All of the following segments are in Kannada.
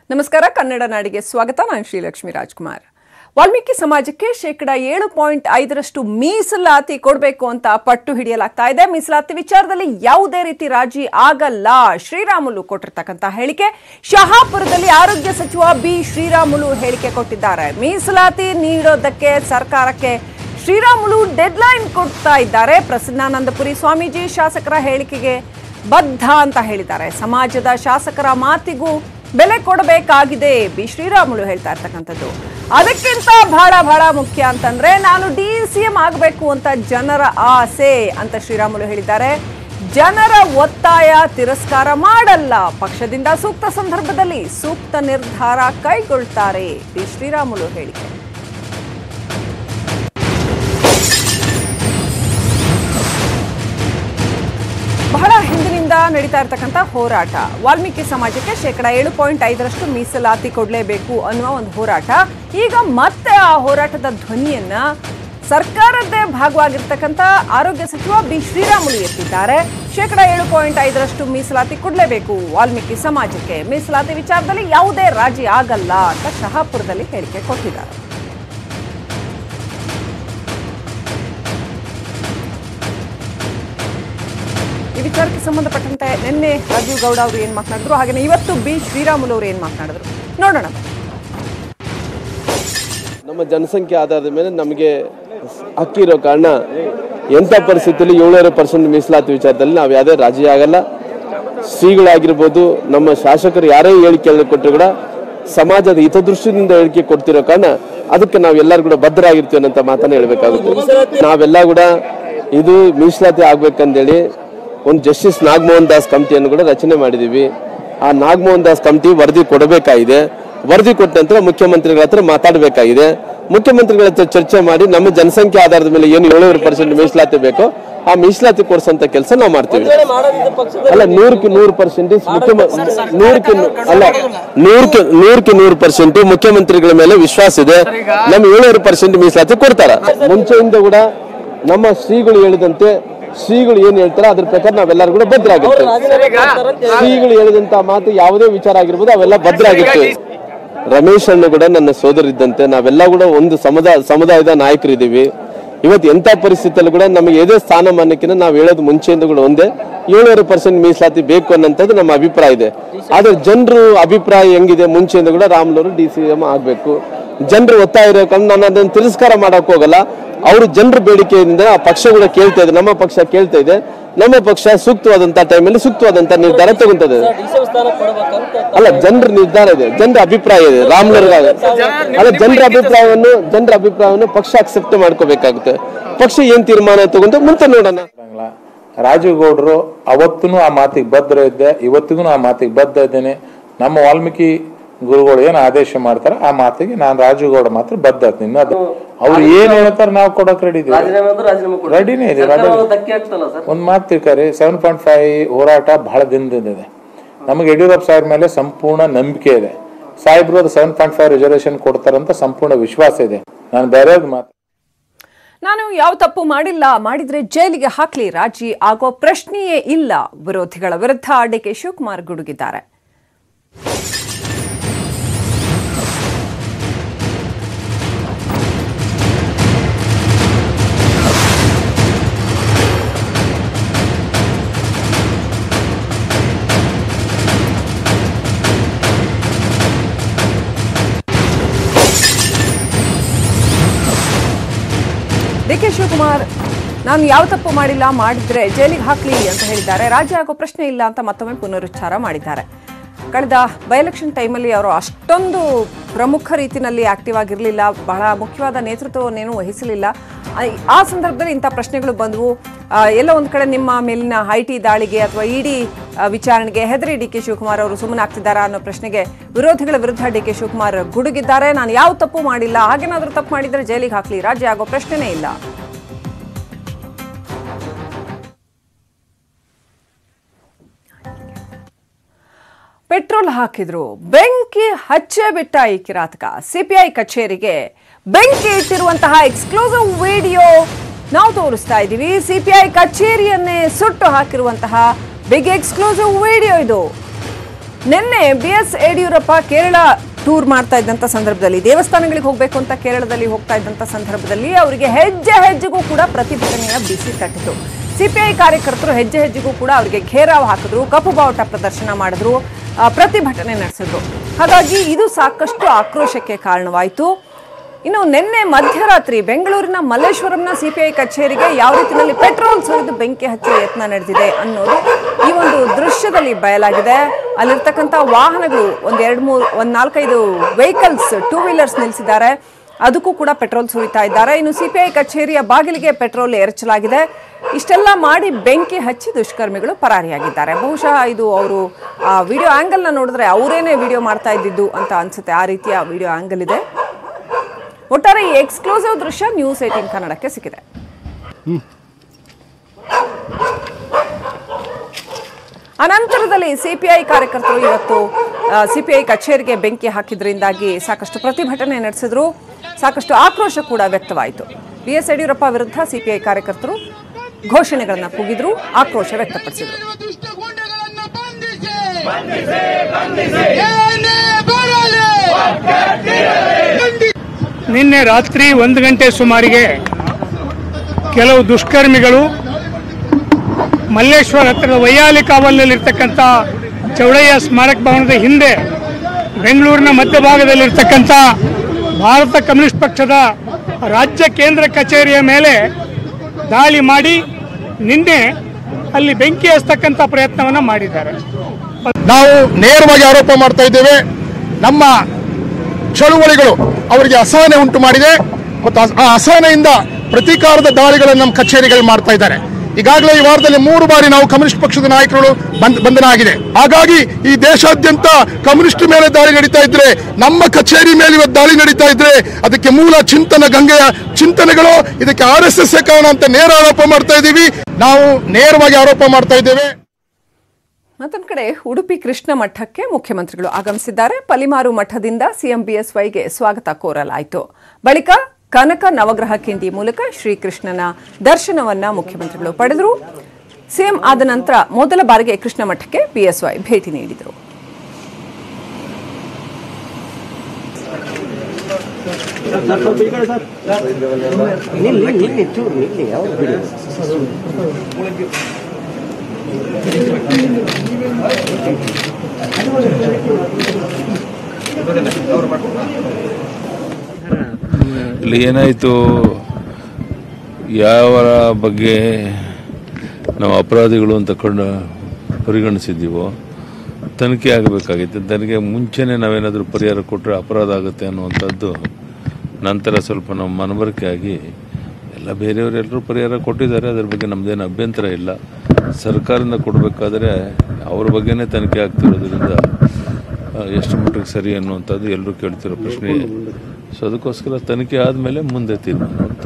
ನಮಸ್ಕಾರ ಕನ್ನಡ ನಾಡಿಗೆ ಸ್ವಾಗತ ನಾನು ಶ್ರೀಲಕ್ಷ್ಮಿ ರಾಜ್ಕುಮಾರ್ ವಾಲ್ಮೀಕಿ ಸಮಾಜಕ್ಕೆ ಶೇಕಡ ಏಳು ಪಾಯಿಂಟ್ ಐದರಷ್ಟು ಮೀಸಲಾತಿ ಕೊಡಬೇಕು ಅಂತ ಪಟ್ಟು ಹಿಡಿಯಲಾಗ್ತಾ ಇದೆ ಮೀಸಲಾತಿ ವಿಚಾರದಲ್ಲಿ ಯಾವುದೇ ರೀತಿ ರಾಜಿ ಆಗಲ್ಲ ಶ್ರೀರಾಮುಲು ಕೊಟ್ಟಿರ್ತಕ್ಕಂಥ ಹೇಳಿಕೆ ಶಹಾಪುರದಲ್ಲಿ ಆರೋಗ್ಯ ಸಚಿವ ಬಿ ಶ್ರೀರಾಮುಲು ಹೇಳಿಕೆ ಕೊಟ್ಟಿದ್ದಾರೆ ಮೀಸಲಾತಿ ನೀಡೋದಕ್ಕೆ ಸರ್ಕಾರಕ್ಕೆ ಶ್ರೀರಾಮುಲು ಡೆಡ್ಲೈನ್ ಕೊಡ್ತಾ ಇದ್ದಾರೆ ಪ್ರಸನ್ನಾನಂದಪುರಿ ಸ್ವಾಮೀಜಿ ಶಾಸಕರ ಹೇಳಿಕೆಗೆ ಬದ್ಧ ಅಂತ ಹೇಳಿದ್ದಾರೆ ಸಮಾಜದ ಶಾಸಕರ ಮಾತಿಗೂ ಬೆಲೆ ಕೊಡಬೇಕಾಗಿದೆ ಬಿ ಶ್ರೀರಾಮುಲು ಹೇಳ್ತಾ ಇರ್ತಕ್ಕಂಥದ್ದು ಅದಕ್ಕಿಂತ ಬಹಳ ಬಹಳ ಮುಖ್ಯ ಅಂತಂದ್ರೆ ನಾನು ಡಿ ಸಿ ಎಂ ಆಗಬೇಕು ಅಂತ ಜನರ ಆಸೆ ಅಂತ ಶ್ರೀರಾಮುಲು ಹೇಳಿದ್ದಾರೆ ಜನರ ಒತ್ತಾಯ ತಿರಸ್ಕಾರ ಮಾಡಲ್ಲ ಪಕ್ಷದಿಂದ ಸೂಕ್ತ ಸಂದರ್ಭದಲ್ಲಿ ಸೂಕ್ತ ನಿರ್ಧಾರ ಕೈಗೊಳ್ತಾರೆ ಬಿ ಶ್ರೀರಾಮುಲು ಹೇಳಿಕೆ ಬಹಳ ಹಿಂದಿನಿಂದ ನಡೀತಾ ಇರತಕ್ಕಂಥ ಹೋರಾಟ ವಾಲ್ಮೀಕಿ ಸಮಾಜಕ್ಕೆ ಶೇಕಡ ಏಳು ಪಾಯಿಂಟ್ ಐದರಷ್ಟು ಮೀಸಲಾತಿ ಕೊಡಲೇಬೇಕು ಅನ್ನುವ ಒಂದು ಹೋರಾಟ ಈಗ ಮತ್ತೆ ಆ ಹೋರಾಟದ ಧ್ವನಿಯನ್ನ ಸರ್ಕಾರದ್ದೇ ಭಾಗವಾಗಿರ್ತಕ್ಕಂಥ ಆರೋಗ್ಯ ಸಚಿವ ಬಿ ಶ್ರೀರಾಮುಲು ಎತ್ತಿದ್ದಾರೆ ಶೇಕಡ ಏಳು ಪಾಯಿಂಟ್ ಐದರಷ್ಟು ಮೀಸಲಾತಿ ಕೊಡಲೇಬೇಕು ವಾಲ್ಮೀಕಿ ಸಮಾಜಕ್ಕೆ ಮೀಸಲಾತಿ ವಿಚಾರದಲ್ಲಿ ಯಾವುದೇ ರಾಜಿ ಆಗಲ್ಲ ಅಂತ ಶಹಾಪುರದಲ್ಲಿ ಹೇಳಿಕೆ ಕೊಟ್ಟಿದ್ದಾರೆ ಈ ವಿಚಾರಕ್ಕೆ ಸಂಬಂಧಪಟ್ಟಂತೆ ನಿನ್ನೆ ರಾಜೀವ್ ಗೌಡ ಅವರು ಏನ್ ಮಾತನಾಡಿದ್ರು ಹಾಗೆ ಇವತ್ತು ಬಿ ಶ್ರೀರಾಮುಲು ಅವರು ಏನ್ ಮಾತನಾಡಿದ್ರು ನೋಡೋಣ ನಮ್ಮ ಜನಸಂಖ್ಯೆ ಆಧಾರದ ಮೇಲೆ ನಮಗೆ ಹಕ್ಕಿರೋ ಕಾರಣ ಎಂಥ ಪರಿಸ್ಥಿತಿಯಲ್ಲಿ ಏಳೂವರೆ ಪರ್ಸೆಂಟ್ ಮೀಸಲಾತಿ ವಿಚಾರದಲ್ಲಿ ನಾವು ಯಾವುದೇ ರಾಜಿ ಆಗಲ್ಲ ಶ್ರೀಗಳಾಗಿರ್ಬೋದು ನಮ್ಮ ಶಾಸಕರು ಯಾರೇ ಹೇಳಿಕೆ ಕೊಟ್ಟರು ಕೂಡ ಸಮಾಜದ ಹಿತದೃಷ್ಟಿಯಿಂದ ಹೇಳಿಕೆ ಕೊಡ್ತಿರೋ ಕಾರಣ ಅದಕ್ಕೆ ನಾವು ಎಲ್ಲರೂ ಕೂಡ ಬದ್ಧರಾಗಿರ್ತೀವಿ ಅನ್ನೋ ಮಾತನ್ನ ಹೇಳ್ಬೇಕಾಗುತ್ತೆ ನಾವೆಲ್ಲ ಕೂಡ ಇದು ಮೀಸಲಾತಿ ಆಗ್ಬೇಕಂತೇಳಿ ಒಂದು ಜಸ್ಟಿಸ್ ನಾಗಮೋಹನ್ ದಾಸ್ ಕಮಿಟಿಯನ್ನು ಕೂಡ ರಚನೆ ಮಾಡಿದೀವಿ ಆ ನಾಗಮೋಹನ್ ದಾಸ್ ಕಮಿಟಿ ವರದಿ ಕೊಡಬೇಕಾಗಿದೆ ವರದಿ ಕೊಟ್ಟ ನಂತರ ಮುಖ್ಯಮಂತ್ರಿಗಳ ಹತ್ರ ಮಾತಾಡಬೇಕಾಗಿದೆ ಮುಖ್ಯಮಂತ್ರಿಗಳ ಹತ್ರ ಚರ್ಚೆ ಮಾಡಿ ನಮ್ಮ ಜನಸಂಖ್ಯೆ ಆಧಾರದ ಮೇಲೆ ಏನು ಏಳುವರೆ ಪರ್ಸೆಂಟ್ ಮೀಸಲಾತಿ ಬೇಕೋ ಆ ಮೀಸಲಾತಿ ಕೊಡಿಸೋಂತ ಕೆಲಸ ನಾವು ಮಾಡ್ತೀವಿ ಅಲ್ಲ ನೂರಕ್ಕೆ ನೂರು ಪರ್ಸೆಂಟ್ ನೂರಕ್ಕೆ ನೂ- ಅಲ್ಲ ನೂರಕ್ಕೆ ನೂರಕ್ಕೆ ನೂರು ಪರ್ಸೆಂಟ್ ಮುಖ್ಯಮಂತ್ರಿಗಳ ಮೇಲೆ ವಿಶ್ವಾಸ ಇದೆ ನಮ್ಮ ಏಳುವರೆ ಪರ್ಸೆಂಟ್ ಮೀಸಲಾತಿ ಕೊಡ್ತಾರ ಮುಂಚೆಯಿಂದ ಕೂಡ ನಮ್ಮ ಶ್ರೀಗಳು ಹೇಳಿದಂತೆ ಶ್ರೀಗಳು ಏನ್ ಹೇಳ್ತಾರೆ ಅದ್ರ ಪ್ರಕಾರ ನಾವೆಲ್ಲರೂ ಕೂಡ ಭದ್ರಾಗಿರ್ತೇವೆ ಶ್ರೀಗಳು ಹೇಳಿದಂತ ಮಾತು ಯಾವುದೇ ವಿಚಾರ ಆಗಿರ್ಬೋದು ಅವೆಲ್ಲ ಭದ್ರಾಗಿರ್ತೇವೆ ರಮೇಶ್ ಅಣ್ಣ ಕೂಡ ನನ್ನ ಸೋದರಿದ್ದಂತೆ ನಾವೆಲ್ಲ ಕೂಡ ಒಂದು ಸಮುದಾಯ ಸಮುದಾಯದ ನಾಯಕರಿದ್ದೀವಿ ಇವತ್ತು ಎಂಥ ಪರಿಸ್ಥಿತಿಯಲ್ಲೂ ಕೂಡ ನಮಗೆ ಎದೇ ಸ್ಥಾನಮಾನಕ್ಕಿಂತ ನಾವು ಹೇಳೋದು ಮುಂಚೆಯಿಂದ ಕೂಡ ಒಂದೇ ಏಳುವರೆ ಪರ್ಸೆಂಟ್ ಮೀಸಲಾತಿ ಬೇಕು ಅನ್ನೋಂಥದ್ದು ನಮ್ಮ ಅಭಿಪ್ರಾಯ ಇದೆ ಆದ್ರೆ ಜನರು ಅಭಿಪ್ರಾಯ ಹೆಂಗಿದೆ ಮುಂಚೆಯಿಂದ ಕೂಡ ರಾಮುಲವರು ಡಿ ಸಿ ಎಂ ಆಗಬೇಕು ಜನರು ಒತ್ತಾಯ ಇರೋ ಕಾರಣ ನಾನು ಅದನ್ನು ತಿರಸ್ಕಾರ ಮಾಡಕ್ ಹೋಗಲ್ಲ ಅವರು ಜನರ ಬೇಡಿಕೆಯಿಂದ ಆ ಪಕ್ಷ ಕೂಡ ಕೇಳ್ತಾ ಇದೆ ನಮ್ಮ ಪಕ್ಷ ಕೇಳ್ತಾ ಇದೆ ನಮ್ಮ ಪಕ್ಷ ಸೂಕ್ತವಾದಂತ ಟೈಮಲ್ಲಿ ಸೂಕ್ತವಾದಂತ ನಿರ್ಧಾರ ತಗೊಂತದೆ ಅಲ್ಲ ಜನರ ನಿರ್ಧಾರ ಇದೆ ಜನರ ಅಭಿಪ್ರಾಯ ಇದೆ ರಾಮನಗರ ಅಲ್ಲ ಜನರ ಅಭಿಪ್ರಾಯವನ್ನು ಜನರ ಅಭಿಪ್ರಾಯವನ್ನು ಪಕ್ಷ ಅಕ್ಸೆಪ್ಟ್ ಮಾಡ್ಕೋಬೇಕಾಗುತ್ತೆ ಪಕ್ಷ ಏನ್ ತೀರ್ಮಾನ ತಗೊಂಡು ಮುಂದೆ ನೋಡೋಣ ಆಗಲ್ಲ. ರಾಜೀವ್ ಗೌಡ್ರು ಅವತ್ತೂ ಆ ಮಾತಿಗೆ ಬದ್ಧ ಇದ್ದೆ ಇವತ್ತಿಗೂ ಆ ಮಾತಿಗೆ ಬದ್ಧ ಇದ್ದೇನೆ ನಮ್ಮ ವಾಲ್ಮೀಕಿ ಗುರುಗಳು ಏನು ಆದೇಶ ಮಾಡ್ತಾರೆ ಆ ಮಾತಿಗೆ ನಾನು ರಾಜೀವ್ ಗೌಡ ಮಾತ್ರ ಬದ್ಧ ಇದ್ದೀನಿ ಅದು ಅವ್ರು ಏನ್ ಹೇಳ್ತಾರೆ ನಾವು ಕೊಡಕ್ ರೆಡಿ ಇದೀವಿ ರಾಜೀನಾಮೆ ಅಂದ್ರೆ ರಾಜೀನಾಮೆ ಕೊಡಿ. ರೆಡಿನೇ ಇದೆ ಸರ್ಕಾರ ಒಂದು ಧಕ್ಕೆ ಆಗ್ತಲ್ಲ ಸರ್ ಒಂದ್ ಮಾತು ತಿಳ್ಕರಿ ಸೆವೆನ್ ಪಾಯಿಂಟ್ ಫೈವ್ ಹೋರಾಟ ಬಹಳ ದಿನದಿಂದ ಇದೆ ನಮಗೆ ಯಡಿಯೂರಪ್ಪ ಸಾಹೇಬ್ ಮೇಲೆ ಸಂಪೂರ್ಣ ನಂಬಿಕೆ ಇದೆ ಸಾಹೇಬ್ರು ಅದು ಸೆವೆನ್ ಪಾಯಿಂಟ್ ಫೈವ್ ರಿಸರ್ವೇಶನ್ ಕೊಡ್ತಾರಂತ ಸಂಪೂರ್ಣ ವಿಶ್ವಾಸ ಇದೆ ನಾನು ಬೇರೆ ಮಾತು ನಾನು ಯಾವ ತಪ್ಪು ಮಾಡಿಲ್ಲ ಮಾಡಿದ್ರೆ ಜೈಲಿಗೆ ಹಾಕ್ಲಿ ರಾಜಿ ಆಗೋ ಪ್ರಶ್ನೆಯೇ ಇಲ್ಲ ವಿರೋಧಿಗಳ ವಿರುದ್ಧ ಡಿಕೆ ಶಿವಕುಮಾರ್ ಗುಡುಗಿದ್ದಾರೆ ಡಿ ಕೆ ಶಿವಕುಮಾರ್ ನಾನು ಯಾವ ತಪ್ಪು ಮಾಡಿಲ್ಲ ಮಾಡಿದ್ರೆ ಜೈಲಿಗೆ ಹಾಕ್ಲಿ ಅಂತ ಹೇಳಿದ್ದಾರೆ ರಾಜ್ಯ ಆಗೋ ಪ್ರಶ್ನೆ ಇಲ್ಲ ಅಂತ ಮತ್ತೊಮ್ಮೆ ಪುನರುಚ್ಚಾರ ಮಾಡಿದ್ದಾರೆ ಕಳೆದ ಬೈ ಎಲೆಕ್ಷನ್ ಟೈಮಲ್ಲಿ ಅವರು ಅಷ್ಟೊಂದು ಪ್ರಮುಖ ರೀತಿಯಲ್ಲಿ ಆಕ್ಟಿವ್ ಆಗಿರಲಿಲ್ಲ ಬಹಳ ಮುಖ್ಯವಾದ ನೇತೃತ್ವವನ್ನೇನು ವಹಿಸಲಿಲ್ಲ ಆ- ಆ ಸಂದರ್ಭದಲ್ಲಿ ಇಂಥ ಪ್ರಶ್ನೆಗಳು ಬಂದವು ಆ, ಎಲ್ಲೋ ಒಂದು ಕಡೆ ನಿಮ್ಮ ಮೇಲಿನ ಐ ಟಿ ದಾಳಿಗೆ ಅಥವಾ ಇಡಿ ವಿಚಾರಣೆಗೆ ಹೆದರಿ ಡಿ ಕೆ ಶಿವಕುಮಾರ್ ಅವರು ಸುಮ್ಮನೆ ಆಗ್ತಿದ್ದಾರಾ ಅನ್ನೋ ಪ್ರಶ್ನೆಗೆ ವಿರೋಧಿಗಳ ವಿರುದ್ಧ ಡಿ ಕೆ ಶಿವಕುಮಾರ್ ಗುಡುಗಿದ್ದಾರೆ ನಾನು ಯಾವ ತಪ್ಪು ಮಾಡಿಲ್ಲ ಹಾಗೇನಾದ್ರೂ ತಪ್ಪು ಮಾಡಿದ್ರೆ ಜೈಲಿಗೆ ಹಾಕ್ಲಿ ರಾಜ್ಯ ಆಗೋ ಪ್ರಶ್ನೆನೇ ಇಲ್ಲ ಪೆಟ್ರೋಲ್ ಹಾಕಿದ್ರು ಬೆಂಕಿ ಹಚ್ಚೇ ಬಿಟ್ಟ ಈ ಕಿರಾತಕ ಸಿಪಿಐ ಕಚೇರಿಗೆ ಬೆಂಕಿ ಇಟ್ಟಿರುವಂತಹ ಎಕ್ಸ್ಕ್ಲೂಸಿವ್ ವಿಡಿಯೋ ನಾವು ತೋರಿಸ್ತಾ ಇದ್ದೀವಿ ಸಿಪಿಐ ಕಚೇರಿಯನ್ನೇ ಸುಟ್ಟು ಹಾಕಿರುವಂತಹ ಬಿಗ್ ಎಕ್ಸ್ಕ್ಲೂಸಿವ್ ವಿಡಿಯೋ ಇದು ನಿನ್ನೆ B S Yediyurappa Kerala tour ಮಾಡ್ತಾ ಇದ್ದಂಥ ಸಂದರ್ಭದಲ್ಲಿ ದೇವಸ್ಥಾನಗಳಿಗೆ ಹೋಗಬೇಕು ಅಂತ ಕೇರಳದಲ್ಲಿ ಹೋಗ್ತಾ ಇದ್ದಂಥ ಸಂದರ್ಭದಲ್ಲಿ ಅವರಿಗೆ ಹೆಜ್ಜೆ ಹೆಜ್ಜೆಗೂ ಕೂಡ ಪ್ರತಿಭಟನೆಯ ಬಿಸಿ ತಟ್ಟಿತು ಸಿಪಿಐ ಕಾರ್ಯಕರ್ತರು ಹೆಜ್ಜೆ ಹೆಜ್ಜೆಗೂ ಕೂಡ ಅವರಿಗೆ ಘೇರಾವ್ ಹಾಕಿದ್ರು ಕಪ್ಪು ಬಾವುಟ ಪ್ರದರ್ಶನ ಮಾಡಿದ್ರು ಆ, ಪ್ರತಿಭಟನೆ ನಡೆಸಿದ್ರು ಹಾಗಾಗಿ ಇದು ಸಾಕಷ್ಟು ಆಕ್ರೋಶಕ್ಕೆ ಕಾರಣವಾಯಿತು ಇನ್ನು ನಿನ್ನೆ ಮಧ್ಯರಾತ್ರಿ ಬೆಂಗಳೂರಿನ ಮಲ್ಲೇಶ್ವರಂನ ಸಿಪಿಐ ಕಚೇರಿಗೆ ಯಾವ ರೀತಿಯಲ್ಲಿ ಪೆಟ್ರೋಲ್ ಸುರಿದು ಬೆಂಕಿ ಹಚ್ಚುವ ಯತ್ನ ನಡೆದಿದೆ ಅನ್ನೋದು ಈ ಒಂದು ದೃಶ್ಯದಲ್ಲಿ ಬಯಲಾಗಿದೆ ಅಲ್ಲಿರ್ತಕ್ಕಂಥ ವಾಹನಗಳು ಒಂದ್ ಎರಡು ಮೂರು ಒಂದ್ ನಾಲ್ಕೈದು ವೆಹಿಕಲ್ಸ್ ಟೂ ವೀಲರ್ಸ್ ನಿಲ್ಲಿಸಿದ್ದಾರೆ ಅದಕ್ಕೂ ಕೂಡ ಪೆಟ್ರೋಲ್ ಸುರಿತಾ ಇದ್ದಾರೆ ಇನ್ನು ಸಿಪಿಐ ಕಚೇರಿಯ ಬಾಗಿಲಿಗೆ ಪೆಟ್ರೋಲ್ ಎರಚಲಾಗಿದೆ ಇಷ್ಟೆಲ್ಲ ಮಾಡಿ ಬೆಂಕಿ ಹಚ್ಚಿ ದುಷ್ಕರ್ಮಿಗಳು ಪರಾರಿಯಾಗಿದ್ದಾರೆ ಬಹುಶಃ ಇದು ಅವರು ಆ ವಿಡಿಯೋ ಆಂಗಲ್ನ ನೋಡಿದ್ರೆ ಅವರೇನೆ ವಿಡಿಯೋ ಮಾಡ್ತಾ ಇದ್ದಿದ್ದು ಅಂತ ಅನ್ಸುತ್ತೆ ಆ ರೀತಿಯ ವಿಡಿಯೋ ಆಂಗಲ್ ಇದೆ ಒಟ್ಟಾರೆ ಈ ಎಕ್ಸ್ಕ್ಲೂಸಿವ್ ದೃಶ್ಯ ನ್ಯೂಸ್ ಏಟೀನ್ ಕನ್ನಡಕ್ಕೆ ಸಿಕ್ಕಿದೆ ಅನಂತರದಲ್ಲಿ ಸಿಪಿಐ ಕಾರ್ಯಕರ್ತರು ಇವತ್ತು ಸಿಪಿಐ ಕಚೇರಿಗೆ ಬೆಂಕಿ ಹಾಕಿದ್ರಿಂದಾಗಿ ಸಾಕಷ್ಟು ಪ್ರತಿಭಟನೆ ನಡೆಸಿದ್ರು ಸಾಕಷ್ಟು ಆಕ್ರೋಶ ಕೂಡ ವ್ಯಕ್ತವಾಯಿತು ಬಿ ಎಸ್ ಯಡಿಯೂರಪ್ಪ ವಿರುದ್ಧ ಸಿಪಿಐ ಕಾರ್ಯಕರ್ತರು ಘೋಷಣೆಗಳನ್ನ ಕೂಗಿದ್ರು ಆಕ್ರೋಶ ವ್ಯಕ್ತಪಡಿಸಿದ್ರು ದುಷ್ಟ ಗೂಂಡಗಳನ್ನ ಬಂಧಿಸಿ ಏನೇ ಬರಲಿ ನಿನ್ನೆ ರಾತ್ರಿ ಒಂದು ಗಂಟೆ ಸುಮಾರಿಗೆ ಕೆಲವು ದುಷ್ಕರ್ಮಿಗಳು ಮಲ್ಲೇಶ್ವರ ಹತ್ತಿರದ ವೈಯಾಲಿ ಕಾವಲಿನಲ್ಲಿರ್ತಕ್ಕಂಥ ಚೌಡಯ್ಯ ಸ್ಮಾರಕ ಭವನದ ಹಿಂದೆ ಬೆಂಗಳೂರಿನ ಮಧ್ಯಭಾಗದಲ್ಲಿರ್ತಕ್ಕಂಥ ಭಾರತ ಕಮ್ಯುನಿಸ್ಟ್ ಪಕ್ಷದ ರಾಜ್ಯ ಕೇಂದ್ರ ಕಚೇರಿಯ ಮೇಲೆ ದಾಳಿ ಮಾಡಿ ನಿನ್ನೆ ಅಲ್ಲಿ ಬೆಂಕಿ ಹಚ್ಚತಕ್ಕಂಥ ಪ್ರಯತ್ನವನ್ನು ಮಾಡಿದ್ದಾರೆ ನಾವು ನೇರವಾಗಿ ಆರೋಪ ಮಾಡ್ತಾ ಇದ್ದೇವೆ ನಮ್ಮ ಚಳುವಳಿಗಳು ಅವರಿಗೆ ಅಸಹನೆ ಉಂಟು ಮಾಡಿದೆ ಮತ್ತು ಆ ಅಸಹನೆಯಿಂದ ಪ್ರತೀಕಾರದ ದಾಳಿಗಳನ್ನು ನಮ್ಮ ಕಚೇರಿಗಳು ಮಾಡ್ತಾ ಇದ್ದಾರೆ ಈಗಾಗಲೇ ಈ ವಾರದಲ್ಲಿ ಮೂರು ಬಾರಿ ನಾವು ಕಮ್ಯುನಿಸ್ಟ್ ಪಕ್ಷದ ನಾಯಕರುಗಳು ಬಂದ್- ಬಂಧನ ಆಗಿದೆ ಹಾಗಾಗಿ ಈ ದೇಶಾದ್ಯಂತ ಕಮ್ಯುನಿಸ್ಟ್ ಮೇಲೆ ದಾಳಿ ನಡೀತಾ ಇದ್ರೆ ನಮ್ಮ ಕಚೇರಿ ಮೇಲೆ ಇವತ್ತು ದಾಳಿ ನಡೀತಾ ಇದ್ರೆ ಅದಕ್ಕೆ ಮೂಲ ಚಿಂತನ ಗಂಗೆಯ ಚಿಂತನೆಗಳು ಇದಕ್ಕೆ ಆರ್ ಎಸ್ ಎಸ್ ಕಾರಣ ಅಂತ ನೇರ ಆರೋಪ ಮಾಡ್ತಾ ಇದ್ದೀವಿ ನಾವು ನೇರವಾಗಿ ಆರೋಪ ಮಾಡ್ತಾ ಇದ್ದೇವೆ ಮತ್ತೊಂದು ಕಡೆ ಉಡುಪಿ ಕೃಷ್ಣ ಮಠಕ್ಕೆ ಮುಖ್ಯಮಂತ್ರಿಗಳು ಆಗಮಿಸಿದ್ದಾರೆ ಪಲಿಮಾರು ಮಠದಿಂದ ಸಿಎಂ ಬಿಎಸ್ವೈಗೆ ಸ್ವಾಗತ ಕೋರಲಾಯಿತು ಬಳಿಕ ಕನಕ ನವಗ್ರಹ ಕಿಂಡಿ ಮೂಲಕ ಶ್ರೀಕೃಷ್ಣನ ದರ್ಶನವನ್ನ ಮುಖ್ಯಮಂತ್ರಿಗಳು ಪಡೆದರು ಸಿಎಂ ಆದ ನಂತರ ಮೊದಲ ಬಾರಿಗೆ ಕೃಷ್ಣ ಮಠಕ್ಕೆ ಬಿಎಸ್ವೈ ಭೇಟಿ ನೀಡಿದರು ಇಲ್ಲಿ ಏನಾಯಿತು ಯಾವರ ಬಗ್ಗೆ ನಾವು ಅಪರಾಧಿಗಳು ಅಂತ ಕಂಡು ಪರಿಗಣಿಸಿದ್ದೀವೋ ತನಿಖೆ ಆಗಬೇಕಾಗಿತ್ತು ತನಿಖೆ ಮುಂಚೆನೇ ನಾವೇನಾದರೂ ಪರಿಹಾರ ಕೊಟ್ಟರೆ ಅಪರಾಧ ಆಗುತ್ತೆ ಅನ್ನುವಂಥದ್ದು ನಂತರ ಸ್ವಲ್ಪ ನಾವು ಮನವರಿಕೆ ಆಗಿ ಎಲ್ಲ ಬೇರೆಯವರೆಲ್ಲರೂ ಪರಿಹಾರ ಕೊಟ್ಟಿದ್ದಾರೆ ಅದ್ರ ಬಗ್ಗೆ ನಮ್ಮದೇನು ಅಭ್ಯಂತರ ಇಲ್ಲ ಸರ್ಕಾರದಿಂದ ಕೊಡಬೇಕಾದ್ರೆ ಅವ್ರ ಬಗ್ಗೆನೇ ತನಿಖೆ ಆಗ್ತಿರೋದ್ರಿಂದ ಆ, ಎಷ್ಟು ಮಟ್ಟಿಗೆ ಸರಿ ಅನ್ನುವಂಥದ್ದು ಎಲ್ಲರೂ ಕೇಳ್ತಿರೋ ಪ್ರಶ್ನೆ ಸೊ ಅದಕ್ಕೋಸ್ಕರ ತನಿಖೆ ಆದಮೇಲೆ ಮುಂದೆ ತೀರ್ಮಾನ ಅಂತ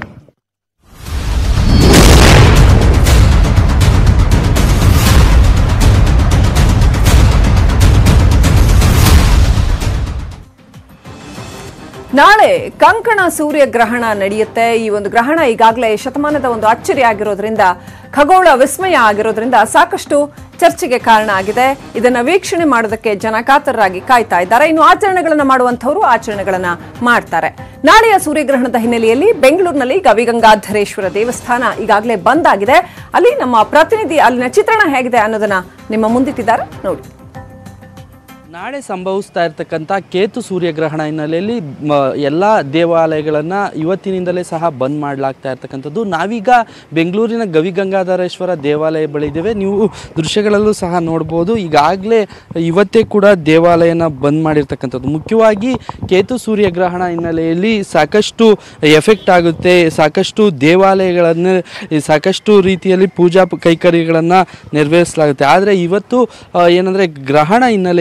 ನಾಳೆ ಕಂಕಣ ಸೂರ್ಯ ಗ್ರಹಣ ನಡೆಯುತ್ತೆ ಈ ಒಂದು ಗ್ರಹಣ ಈಗಾಗಲೇ ಶತಮಾನದ ಒಂದು ಅಚ್ಚರಿ ಆಗಿರೋದ್ರಿಂದ ಖಗೋಳ ವಿಸ್ಮಯ ಆಗಿರೋದ್ರಿಂದ ಸಾಕಷ್ಟು ಚರ್ಚೆಗೆ ಕಾರಣ ಆಗಿದೆ ಇದನ್ನ ವೀಕ್ಷಣೆ ಮಾಡೋದಕ್ಕೆ ಜನ ಕಾತರರಾಗಿ ಕಾಯ್ತಾ ಇದ್ದಾರೆ ಇನ್ನು ಆಚರಣೆಗಳನ್ನ ಮಾಡುವಂತವರು ಆಚರಣೆಗಳನ್ನ ಮಾಡ್ತಾರೆ ನಾಳೆಯ ಸೂರ್ಯಗ್ರಹಣದ ಹಿನ್ನೆಲೆಯಲ್ಲಿ ಬೆಂಗಳೂರಿನಲ್ಲಿ ಗವಿಗಂಗಾಧರೇಶ್ವರ ದೇವಸ್ಥಾನ ಈಗಾಗಲೇ ಬಂದ್ ಆಗಿದೆ ಅಲ್ಲಿ ನಮ್ಮ ಪ್ರತಿನಿಧಿ ಅಲ್ಲಿನ ಚಿತ್ರಣ ಹೇಗಿದೆ ಅನ್ನೋದನ್ನ ನಿಮ್ಮ ಮುಂದಿಟ್ಟಿದ್ದಾರೆ ನೋಡಿ ನಾಳೆ ಸಂಭವಿಸ್ತಾ ಇರ್ತಕ್ಕಂಥ ಕೇತು ಸೂರ್ಯಗ್ರಹಣ ಹಿನ್ನೆಲೆಯಲ್ಲಿ ಮ ಎಲ್ಲ ದೇವಾಲಯಗಳನ್ನು ಇವತ್ತಿನಿಂದಲೇ ಸಹ ಬಂದ್ ಮಾಡಲಾಗ್ತಾ ಇರ್ತಕ್ಕಂಥದ್ದು ನಾವೀಗ ಬೆಂಗಳೂರಿನ ಗವಿಗಂಗಾಧರೇಶ್ವರ ದೇವಾಲಯ ಬಳಿ ಇದ್ದೇವೆ ನೀವು ದೃಶ್ಯಗಳಲ್ಲೂ ಸಹ ನೋಡ್ಬೋದು ಈಗಾಗಲೇ ಇವತ್ತೇ ಕೂಡ ದೇವಾಲಯನ ಬಂದ್ ಮಾಡಿರ್ತಕ್ಕಂಥದ್ದು ಮುಖ್ಯವಾಗಿ ಕೇತು ಸೂರ್ಯಗ್ರಹಣ ಹಿನ್ನೆಲೆಯಲ್ಲಿ ಸಾಕಷ್ಟು ಎಫೆಕ್ಟ್ ಆಗುತ್ತೆ ಸಾಕಷ್ಟು ದೇವಾಲಯಗಳನ್ನು ಸಾಕಷ್ಟು ರೀತಿಯಲ್ಲಿ ಪೂಜಾ ಪ- ಕೈಕರ್ಯಗಳನ್ನು ನೆರವೇರಿಸಲಾಗುತ್ತೆ ಆದರೆ ಇವತ್ತು ಆ, ಏನಂದ್ರೆ ಗ್ರಹಣ ಹಿನ್ನೆಲೆಯಲ್ಲಿ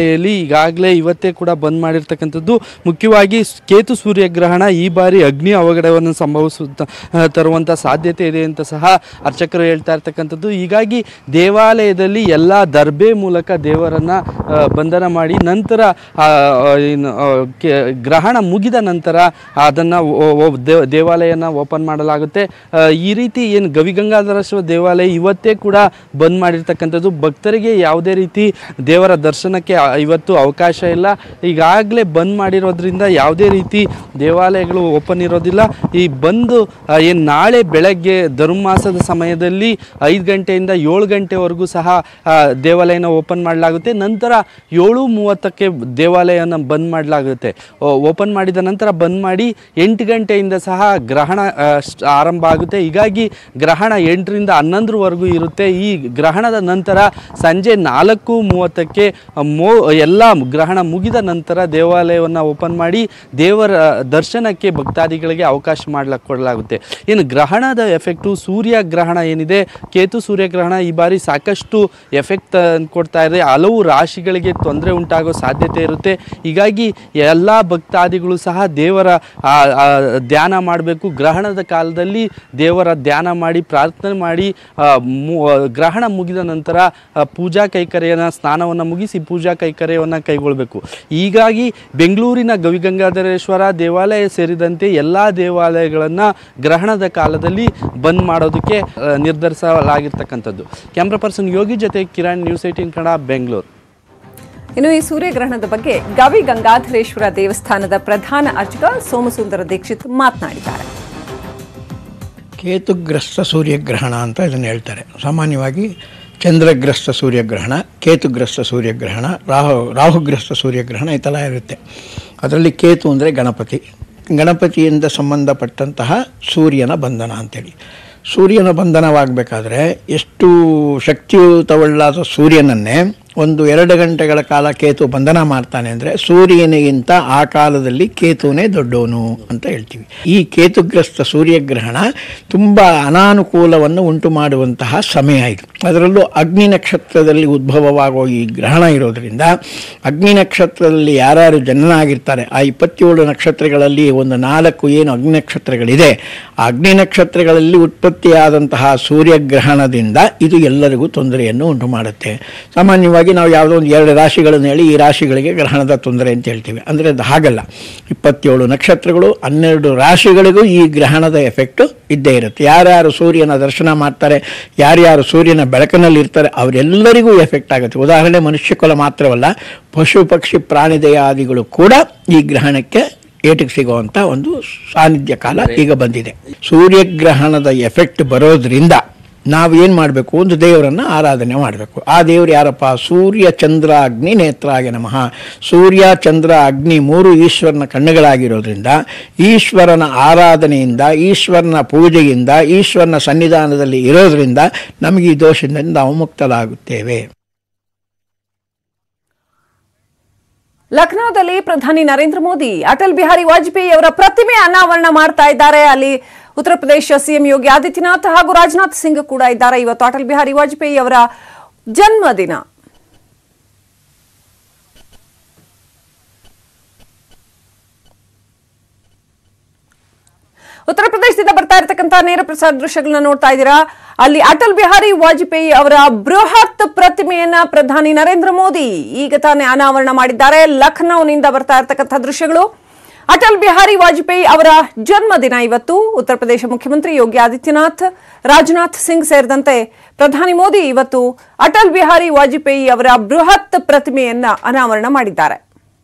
ಈಗಾಗಲೇ ಇವತ್ತೇ ಕೂಡ ಬಂದ್ ಮಾಡಿರ್ತಕ್ಕಂಥದ್ದು ಮುಖ್ಯವಾಗಿ ಸ್- ಕೇತು ಸೂರ್ಯಗ್ರಹಣ ಈ ಬಾರಿ ಅಗ್ನಿ ಅವಘಡವನ್ನು ಸಂಭವಿಸುತ್ತ ಆ, ತರುವಂಥ ಸಾಧ್ಯತೆ ಇದೆ ಅಂತ ಸಹ ಅರ್ಚಕರು ಹೇಳ್ತಾ ಇರ್ತಕ್ಕಂಥದ್ದು ಹೀಗಾಗಿ ದೇವಾಲಯದಲ್ಲಿ ಎಲ್ಲ ದರ್ಬೆ ಮೂಲಕ ದೇವರನ್ನ ಆ, ಬಂಧನ ಮಾಡಿ ನಂತರ ಆ, ಆ, ಏನು, ಆ, ಕೆ- ಗ್ರಹಣ ಮುಗಿದ ನಂತರ ಅದನ್ನು ದೇವಾಲಯನ ಓಪನ್ ಮಾಡಲಾಗುತ್ತೆ ಆ, ಈ ರೀತಿ ಏನು ಗವಿಗಂಗಾಧರೇಶ್ವರ ದೇವಾಲಯ ಇವತ್ತೇ ಕೂಡ ಬಂದ್ ಮಾಡಿರ್ತಕ್ಕಂಥದ್ದು ಭಕ್ತರಿಗೆ ಯಾವುದೇ ರೀತಿ ದೇವರ ದರ್ಶನಕ್ಕೆ ಆ- ಇವತ್ತು ಅವಕಾಶ ಇಲ್ಲ ಈಗಾಗಲೇ ಬಂದ್ ಮಾಡಿರೋದ್ರಿಂದ ಯಾವುದೇ ರೀತಿ ದೇವಾಲಯಗಳು ಓಪನ್ ಇರೋದಿಲ್ಲ ಈ ಬಂದು ಏನು ನಾಳೆ ಬೆಳಗ್ಗೆ ಧನುರ್ಮಾಸದ ಸಮಯದಲ್ಲಿ ಐದು ಗಂಟೆಯಿಂದ ಏಳು ಗಂಟೆವರೆಗೂ ಸಹ ಆ, ದೇವಾಲಯನ ಓಪನ್ ಮಾಡಲಾಗುತ್ತೆ ನಂತರ ಏಳು ಮೂವತ್ತಕ್ಕೆ ದೇವಾಲಯನ ಬಂದ್ ಮಾಡಲಾಗುತ್ತೆ ಓಪನ್ ಮಾಡಿದ ನಂತರ ಬಂದ್ ಮಾಡಿ ಎಂಟು ಗಂಟೆಯಿಂದ ಸಹ ಗ್ರಹಣ ಆ, ಸ್ಟ್- ಆರಂಭ ಆಗುತ್ತೆ ಹೀಗಾಗಿ ಗ್ರಹಣ ಎಂಟರಿಂದ ಹನ್ನೊಂದರವರೆಗೂ ಇರುತ್ತೆ ಈ ಗ್ರಹಣದ ನಂತರ ಸಂಜೆ ನಾಲ್ಕು ಮೂವತ್ತಕ್ಕೆ ಮೋ ಎಲ್ಲ ಗ್ರಹಣ ಮುಗಿದ ನಂತರ ದೇವಾಲಯವನ್ನು ಓಪನ್ ಮಾಡಿ ದೇವರ ದರ್ಶನಕ್ಕೆ ಭಕ್ತಾದಿಗಳಿಗೆ ಅವಕಾಶ ಮಾಡ್ಲಕ್ಕೆ ಕೊಡಲಾಗುತ್ತೆ ಇನ್ನು ಗ್ರಹಣದ ಎಫೆಕ್ಟು ಸೂರ್ಯ ಗ್ರಹಣ ಏನಿದೆ ಕೇತು ಸೂರ್ಯಗ್ರಹಣ ಈ ಬಾರಿ ಸಾಕಷ್ಟು ಎಫೆಕ್ಟ್ ಕೊಡ್ತಾ ಇದೆ ಹಲವು ರಾಶಿಗಳಿಗೆ ತೊಂದರೆ ಉಂಟಾಗೋ ಸಾಧ್ಯತೆ ಇರುತ್ತೆ ಹೀಗಾಗಿ ಎಲ್ಲ ಭಕ್ತಾದಿಗಳು ಸಹ ದೇವರ ಆ, ಆ, ಧ್ಯಾನ ಮಾಡಬೇಕು ಗ್ರಹಣದ ಕಾಲದಲ್ಲಿ ದೇವರ ಧ್ಯಾನ ಮಾಡಿ ಪ್ರಾರ್ಥನೆ ಮಾಡಿ ಆ, ಮು- ಗ್ರಹಣ ಮುಗಿದ ನಂತರ ಆ, ಪೂಜಾ ಕೈಕರ್ಯನ ಸ್ನಾನವನ್ನು ಮುಗಿಸಿ ಪೂಜಾ ಕೈಕರ್ಯವನ್ನು ಕೈಗೊಳ್ಳಬೇಕು ಹೀಗಾಗಿ ಬೆಂಗಳೂರಿನ ಗವಿಗಂಗಾಧರೇಶ್ವರ ದೇವಾಲಯ ಸೇರಿದಂತೆ ಎಲ್ಲ ದೇವಾಲಯಗಳನ್ನು ಗ್ರಹಣದ ಕಾಲದಲ್ಲಿ ಬಂದ್ ಮಾಡೋದಕ್ಕೆ ಆ, ನಿರ್ಧರಿಸಲಾಗಿರ್ತಕ್ಕಂಥದ್ದು ಕ್ಯಾಮ್ರಾ ಪರ್ಸನ್ ಯೋಗಿ ಜೊತೆ ಕಿರಣ್ ನ್ಯೂಸ್ ಏಟೀನ್ ಕನ್ನಡ ಬೆಂಗಳೂರು ಇನ್ನು ಈ ಸೂರ್ಯಗ್ರಹಣದ ಬಗ್ಗೆ ಗವಿ ಗಂಗಾಧರೇಶ್ವರ ದೇವಸ್ಥಾನದ ಪ್ರಧಾನ ಅರ್ಚಕ ಸೋಮಸುಂದರ ದೀಕ್ಷಿತ್ ಮಾತನಾಡಿದ್ದಾರೆ ಕೇತುಗ್ರಸ್ತ ಸೂರ್ಯಗ್ರಹಣ ಅಂತ ಇದನ್ನು ಹೇಳ್ತಾರೆ ಸಾಮಾನ್ಯವಾಗಿ ಚಂದ್ರಗ್ರಸ್ತ ಸೂರ್ಯಗ್ರಹಣ ಕೇತುಗ್ರಸ್ತ ಸೂರ್ಯಗ್ರಹಣ ರಾಹು ರಾಹುಗ್ರಸ್ತ ಸೂರ್ಯಗ್ರಹಣ ಈ ಥರ ಇರುತ್ತೆ ಅದರಲ್ಲಿ ಕೇತು ಅಂದರೆ ಗಣಪತಿ ಗಣಪತಿಯಿಂದ ಸಂಬಂಧಪಟ್ಟಂತಹ ಸೂರ್ಯನ ಬಂಧನ ಅಂತೇಳಿ ಸೂರ್ಯನ ಬಂಧನವಾಗಬೇಕಾದ್ರೆ ಎಷ್ಟು ಶಕ್ತಿಯುತವುಳ್ಳಾದ ಸೂರ್ಯನನ್ನೇ ಒಂದು ಎರಡು ಗಂಟೆಗಳ ಕಾಲ ಕೇತು ಬಂಧನ ಮಾಡ್ತಾನೆ ಅಂದರೆ ಸೂರ್ಯನಿಗಿಂತ ಆ ಕಾಲದಲ್ಲಿ ಕೇತುನೇ ದೊಡ್ಡವನು ಅಂತ ಹೇಳ್ತೀವಿ ಈ ಕೇತುಗ್ರಸ್ತ ಸೂರ್ಯಗ್ರಹಣ ತುಂಬ ಅನಾನುಕೂಲವನ್ನು ಉಂಟು ಮಾಡುವಂತಹ ಸಮಯ ಇದು ಅದರಲ್ಲೂ ಅಗ್ನಿ ನಕ್ಷತ್ರದಲ್ಲಿ ಉದ್ಭವವಾಗೋ ಈ ಗ್ರಹಣ ಇರೋದರಿಂದ ಅಗ್ನಿ ನಕ್ಷತ್ರದಲ್ಲಿ ಯಾರ್ಯಾರು ಜನನಾಗಿರ್ತಾರೆ ಆ ಇಪ್ಪತ್ತೇಳು ನಕ್ಷತ್ರಗಳಲ್ಲಿ ಒಂದು ನಾಲ್ಕು ಏನು ಅಗ್ನಿ ನಕ್ಷತ್ರಗಳಿದೆ ಆ ಅಗ್ನಿ ನಕ್ಷತ್ರಗಳಲ್ಲಿ ಉತ್ಪತ್ತಿಯಾದಂತಹ ಸೂರ್ಯಗ್ರಹಣದಿಂದ ಇದು ಎಲ್ಲರಿಗೂ ತೊಂದರೆಯನ್ನು ಉಂಟು ಮಾಡುತ್ತೆ ಸಾಮಾನ್ಯವಾಗಿ ನಾವು ಯಾವುದೋ ಒಂದು ಎರಡು ರಾಶಿಗಳನ್ನು ಹೇಳಿ ಈ ರಾಶಿಗಳಿಗೆ ಗ್ರಹಣದ ತೊಂದರೆ ಅಂತ ಹೇಳ್ತೀವಿ ಅಂದರೆ ಅದು ಹಾಗಲ್ಲ ಇಪ್ಪತ್ತೇಳು ನಕ್ಷತ್ರಗಳು ಹನ್ನೆರಡು ರಾಶಿಗಳಿಗೂ ಈ ಗ್ರಹಣದ ಎಫೆಕ್ಟು ಇದ್ದೇ ಇರುತ್ತೆ ಯಾರ್ಯಾರು ಸೂರ್ಯನ ದರ್ಶನ ಮಾಡ್ತಾರೆ ಯಾರ್ಯಾರು ಸೂರ್ಯನ ಬೆಳಕಿನಲ್ಲಿ ಇರ್ತಾರೆ ಅವರೆಲ್ಲರಿಗೂ ಎಫೆಕ್ಟ್ ಆಗುತ್ತೆ ಉದಾಹರಣೆ ಮನುಷ್ಯ ಕುಲ ಮಾತ್ರವಲ್ಲ ಪಶು ಪಕ್ಷಿ ಪ್ರಾಣಿದಯಾದಿಗಳು ಕೂಡ ಈ ಗ್ರಹಣಕ್ಕೆ ಏಟಿಗೆ ಸಿಗುವಂಥ ಒಂದು ಸಾನ್ನಿಧ್ಯ ಕಾಲ ಈಗ ಬಂದಿದೆ ಸೂರ್ಯಗ್ರಹಣದ ಎಫೆಕ್ಟ್ ಬರೋದ್ರಿಂದ ನಾವು ಏನು ಮಾಡಬೇಕು ಒಂದು ದೇವರನ್ನು ಆರಾಧನೆ ಮಾಡಬೇಕು ಆ ದೇವರು ಯಾರಪ್ಪ ಸೂರ್ಯ ಚಂದ್ರ ಅಗ್ನಿ ನೇತ್ರಾಗೆ ನಮಃ ಸೂರ್ಯ ಚಂದ್ರ ಅಗ್ನಿ ಮೂರು ಈಶ್ವರನ ಕಣ್ಣುಗಳಾಗಿರೋದ್ರಿಂದ ಈಶ್ವರನ ಆರಾಧನೆಯಿಂದ ಈಶ್ವರನ ಪೂಜೆಯಿಂದ ಈಶ್ವರನ ಸನ್ನಿಧಾನದಲ್ಲಿ ಇರೋದ್ರಿಂದ ನಮಗೆ ಈ ದೋಷದಿಂದ ನಾವು ಮುಕ್ತರಾಗುತ್ತೇವೆ ಲಖನೌದಲ್ಲಿ ಪ್ರಧಾನಿ ನರೇಂದ್ರ ಮೋದಿ ಅಟಲ್ ಬಿಹಾರಿ ವಾಜಪೇಯಿ ಅವರ ಪ್ರತಿಮೆ ಅನಾವರಣ ಮಾಡ್ತಾ ಇದ್ದಾರೆ ಅಲ್ಲಿ ಉತ್ತರ ಪ್ರದೇಶ ಸಿಎಂ ಯೋಗಿ ಆದಿತ್ಯನಾಥ್ ಹಾಗೂ ರಾಜನಾಥ್ ಸಿಂಗ್ ಕೂಡ ಇದ್ದಾರೆ ಇವತ್ತು ಅಟಲ್ ಬಿಹಾರಿ ವಾಜಪೇಯಿ ಅವರ ಜನ್ಮದಿನ ಉತ್ತರ ಪ್ರದೇಶದಿಂದ ಬರ್ತಾ ಇರತಕ್ಕಂತ ನೇರ ಪ್ರಸಾರ ದೃಶ್ಯಗಳನ್ನ ನೋಡ್ತಾ ಇದ್ದೀರಾ ಅಲ್ಲಿ ಅಟಲ್ ಬಿಹಾರಿ ವಾಜಪೇಯಿ ಅವರ ಬೃಹತ್ ಪ್ರತಿಮೆಯನ್ನ ಪ್ರಧಾನಿ ನರೇಂದ್ರ ಮೋದಿ ಈಗ ತಾನೇ ಅನಾವರಣ ಮಾಡಿದ್ದಾರೆ ಲಖನೌನಿಂದ ಬರ್ತಾ ಇರತಕ್ಕಂಥ ದೃಶ್ಯಗಳು ಅಟಲ್ ಬಿಹಾರಿ ವಾಜಪೇಯಿ ಅವರ ಜನ್ಮದಿನ ಇವತ್ತು ಉತ್ತರ ಪ್ರದೇಶ ಮುಖ್ಯಮಂತ್ರಿ ಯೋಗಿ ಆದಿತ್ಯನಾಥ್ ರಾಜನಾಥ್ ಸಿಂಗ್ ಸೇರಿದಂತೆ ಪ್ರಧಾನಿ ಮೋದಿ ಇವತ್ತು ಅಟಲ್ ಬಿಹಾರಿ ವಾಜಪೇಯಿ ಅವರ ಬೃಹತ್ ಪ್ರತಿಮೆಯನ್ನ ಅನಾವರಣ ಮಾಡಿದ್ದಾರೆ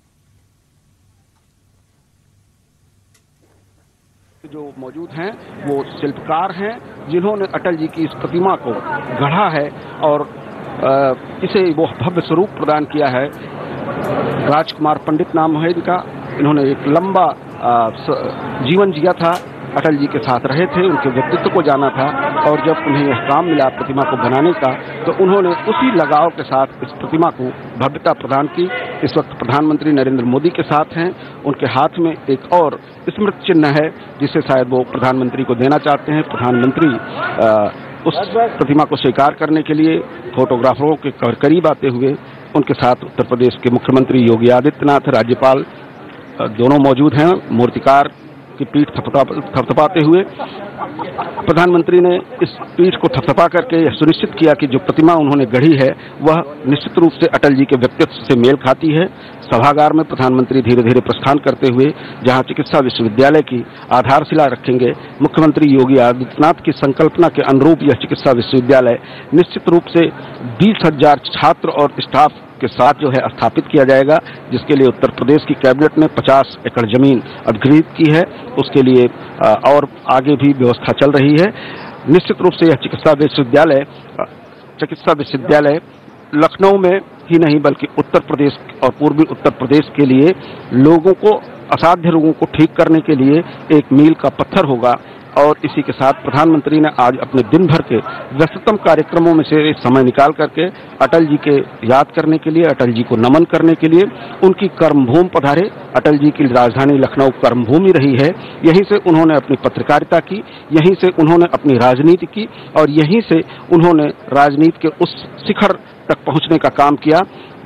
जो मौजूद हैं वो शिल्पकार हैं जिन्होंने अटल जी की इस प्रतिमा को गढ़ा है और अ, इसे वो भव्य स्वरूप प्रदान किया है राजकुमार पंडित नाम है इनका इन्होंने एक लंबा अ, स- जीवन जिया था अटल जी के साथ रहे थे उनके व्यक्तित्व को जाना था और जब उन्हें यह काम मिला प्रतिमा को बनाने का तो उन्होंने उसी लगाव के साथ इस प्रतिमा को भव्यता प्रदान की इस वक्त प्रधानमंत्री नरेंद्र मोदी के साथ हैं उनके हाथ में एक और स्मृति चिन्ह है जिसे शायद वो प्रधानमंत्री को देना चाहते हैं प्रधानमंत्री अ, उस प्रतिमा को स्वीकार करने के लिए फोटोग्राफरों के कर- करीब आते हुए उनके साथ उत्तर प्रदेश के मुख्यमंत्री योगी आदित्यनाथ राज्यपाल अ, दोनों मौजूद हैं मूर्तिकार की पीठ थपथपा थपथपाते हुए प्रधानमंत्री ने इस पीठ को थपथपा करके यह सुनिश्चित किया कि जो प्रतिमा उन्होंने गढ़ी है वह निश्चित रूप से अटल जी के व्यक्तित्व से मेल खाती है सभागार में प्रधानमंत्री धीरे धीरे प्रस्थान करते हुए जहां चिकित्सा विश्वविद्यालय की आधारशिला रखेंगे मुख्यमंत्री योगी आदित्यनाथ की संकल्पना के अनुरूप यह चिकित्सा विश्वविद्यालय निश्चित रूप से बीस हजार छात्र और स्टाफ के साथ जो है स्थापित किया जाएगा जिसके लिए उत्तर प्रदेश की कैबिनेट ने 50 एकड़ जमीन अधिग्रहित की है उसके लिए अ, और आगे भी व्यवस्था चल रही है निश्चित रूप से यह चिकित्सा विश्वविद्यालय अ, चिकित्सा विश्वविद्यालय लखनऊ में ही नहीं बल्कि उत्तर प्रदेश और पूर्वी उत्तर प्रदेश के लिए लोगों को असाध्य रोगों को ठीक करने के लिए एक मील का पत्थर होगा और इसी के साथ प्रधानमंत्री ने आज अपने दिन भर के व्यस्ततम कार्यक्रमों में से समय निकाल करके अटल जी के याद करने के लिए अटल जी को नमन करने के लिए उनकी कर्मभूमि पधारे अटल जी की राजधानी लखनऊ कर्मभूमि रही है यहीं से उन्होंने अपनी पत्रकारिता की यहीं से उन्होंने अपनी राजनीति की और यहीं से उन्होंने राजनीति के उस शिखर तक पहुंचने का काम किया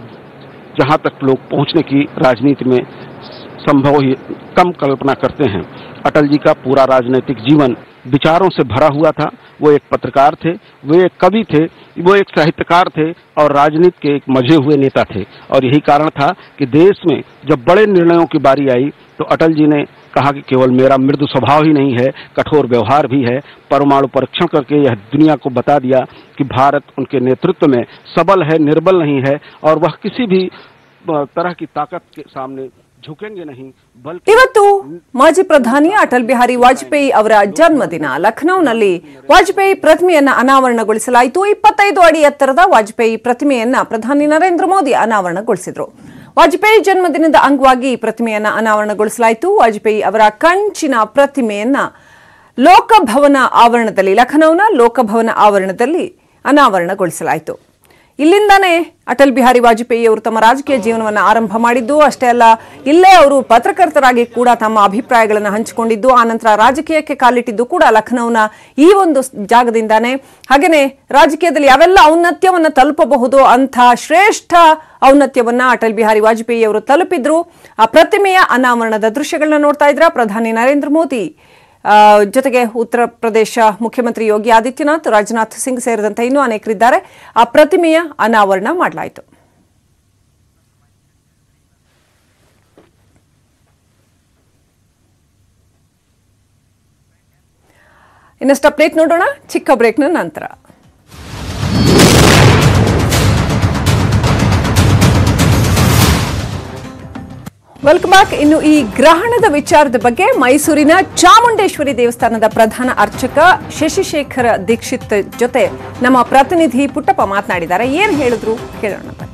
जहां तक लोग पहुंचने की राजनीति में संभव ही कम कल्पना करते हैं अटल जी का पूरा राजनीतिक जीवन विचारों से भरा हुआ था वो एक पत्रकार थे वो एक कवि थे वो एक साहित्यकार थे और राजनीति के एक मजे हुए नेता थे और यही कारण था कि देश में जब बड़े निर्णयों की बारी आई तो अटल जी ने कहा कि केवल मेरा मृदु स्वभाव ही नहीं है कठोर व्यवहार भी है परमाणु परीक्षण करके यह दुनिया को बता दिया कि भारत उनके नेतृत्व में सबल है निर्बल नहीं है और वह किसी भी अ, तरह की ताकत के सामने झुकेंगे नहीं बल्कि ಇವತ್ತು ಮಾಜಿ ಪ್ರಧಾನಿ ಅಟಲ್ ಬಿಹಾರಿ ವಾಜಪೇಯಿ ಅವರ ಜನ್ಮದಿನ ಲಖನೌನಲ್ಲಿ ವಾಜಪೇಯಿ ಪ್ರತಿಮೆಯನ್ನ ಅನಾವರಣಗೊಳಿಸಲಾಯಿತು ಇಪ್ಪತ್ತೈದು ಅಡಿ ಎತ್ತರದ ವಾಜಪೇಯಿ ಪ್ರತಿಮೆಯನ್ನ ಪ್ರಧಾನಿ ನರೇಂದ್ರ ಮೋದಿ ಅನಾವರಣಗೊಳಿಸಿದ್ರು ವಾಜಪೇಯಿ ಜನ್ಮದಿನದ ಅಂಗವಾಗಿ ಈ ಪ್ರತಿಮೆಯನ್ನ ಅನಾವರಣಗೊಳಿಸಲಾಯಿತು ವಾಜಪೇಯಿ ಅವರ ಕಂಚಿನ ಪ್ರತಿಮೆಯನ್ನ ಲೋಕಭವನ ಆವರಣದಲ್ಲಿ ಲಖನೌನ ಲೋಕಭವನ ಆವರಣದಲ್ಲಿ ಅನಾವರಣಗೊಳಿಸಲಾಯಿತು ಇಲ್ಲಿಂದಾನೇ ಅಟಲ್ ಬಿಹಾರಿ ವಾಜಪೇಯಿ ಅವರು ತಮ್ಮ ರಾಜಕೀಯ ಜೀವನವನ್ನು ಆರಂಭ ಮಾಡಿದ್ದು ಅಷ್ಟೇ ಅಲ್ಲ ಇಲ್ಲೇ ಅವರು ಪತ್ರಕರ್ತರಾಗಿ ಕೂಡ ತಮ್ಮ ಅಭಿಪ್ರಾಯಗಳನ್ನು ಹಂಚಿಕೊಂಡಿದ್ದು ಆನಂತರ ರಾಜಕೀಯಕ್ಕೆ ಕಾಲಿಟ್ಟಿದ್ದು ಕೂಡ ಲಖನೌನ ಈ ಒಂದು ಸ್- ಜಾಗದಿಂದಾನೇ ಹಾಗೇನೆ ರಾಜಕೀಯದಲ್ಲಿ ಯಾವೆಲ್ಲ ಔನ್ನತ್ಯವನ್ನ ತಲುಪಬಹುದು ಅಂಥ ಶ್ರೇಷ್ಠ ಔನ್ನತ್ಯವನ್ನ ಅಟಲ್ ಬಿಹಾರಿ ವಾಜಪೇಯಿ ಅವರು ತಲುಪಿದ್ರು ಆ ಪ್ರತಿಮೆಯ ಅನಾವರಣದ ದೃಶ್ಯಗಳನ್ನ ನೋಡ್ತಾ ಇದ್ರ ಪ್ರಧಾನಿ ನರೇಂದ್ರ ಮೋದಿ ಆ, ಜೊತೆಗೆ ಉತ್ತರ ಪ್ರದೇಶ ಮುಖ್ಯಮಂತ್ರಿ ಯೋಗಿ ಆದಿತ್ಯನಾಥ್ ರಾಜನಾಥ್ ಸಿಂಗ್ ಸೇರಿದಂತೆ ಇನ್ನೂ ಅನೇಕರಿದ್ದಾರೆ ಆ ಪ್ರತಿಮೆಯ ಅನಾವರಣ ಮಾಡಲಾಯಿತು ಇನ್ನಷ್ಟು ಅಪ್ಡೇಟ್ ನೋಡೋಣ ಚಿಕ್ಕ ಬ್ರೇಕ್ನ ನಂತರ ವೆಲ್ಕಮ್ ಬ್ಯಾಕ್ ಇನ್ನು ಈ ಗ್ರಹಣದ ವಿಚಾರದ ಬಗ್ಗೆ ಮೈಸೂರಿನ ಚಾಮುಂಡೇಶ್ವರಿ ದೇವಸ್ಥಾನದ ಪ್ರಧಾನ ಅರ್ಚಕ ಶಶಿಶೇಖರ ದೀಕ್ಷಿತ್ ಜೊತೆ ನಮ್ಮ ಪ್ರತಿನಿಧಿ ಪುಟ್ಟಪ್ಪ ಮಾತನಾಡಿದ್ದಾರೆ ಏನ್ ಹೇಳಿದ್ರು ಕೇಳೋಣ ಬನ್ನಿ.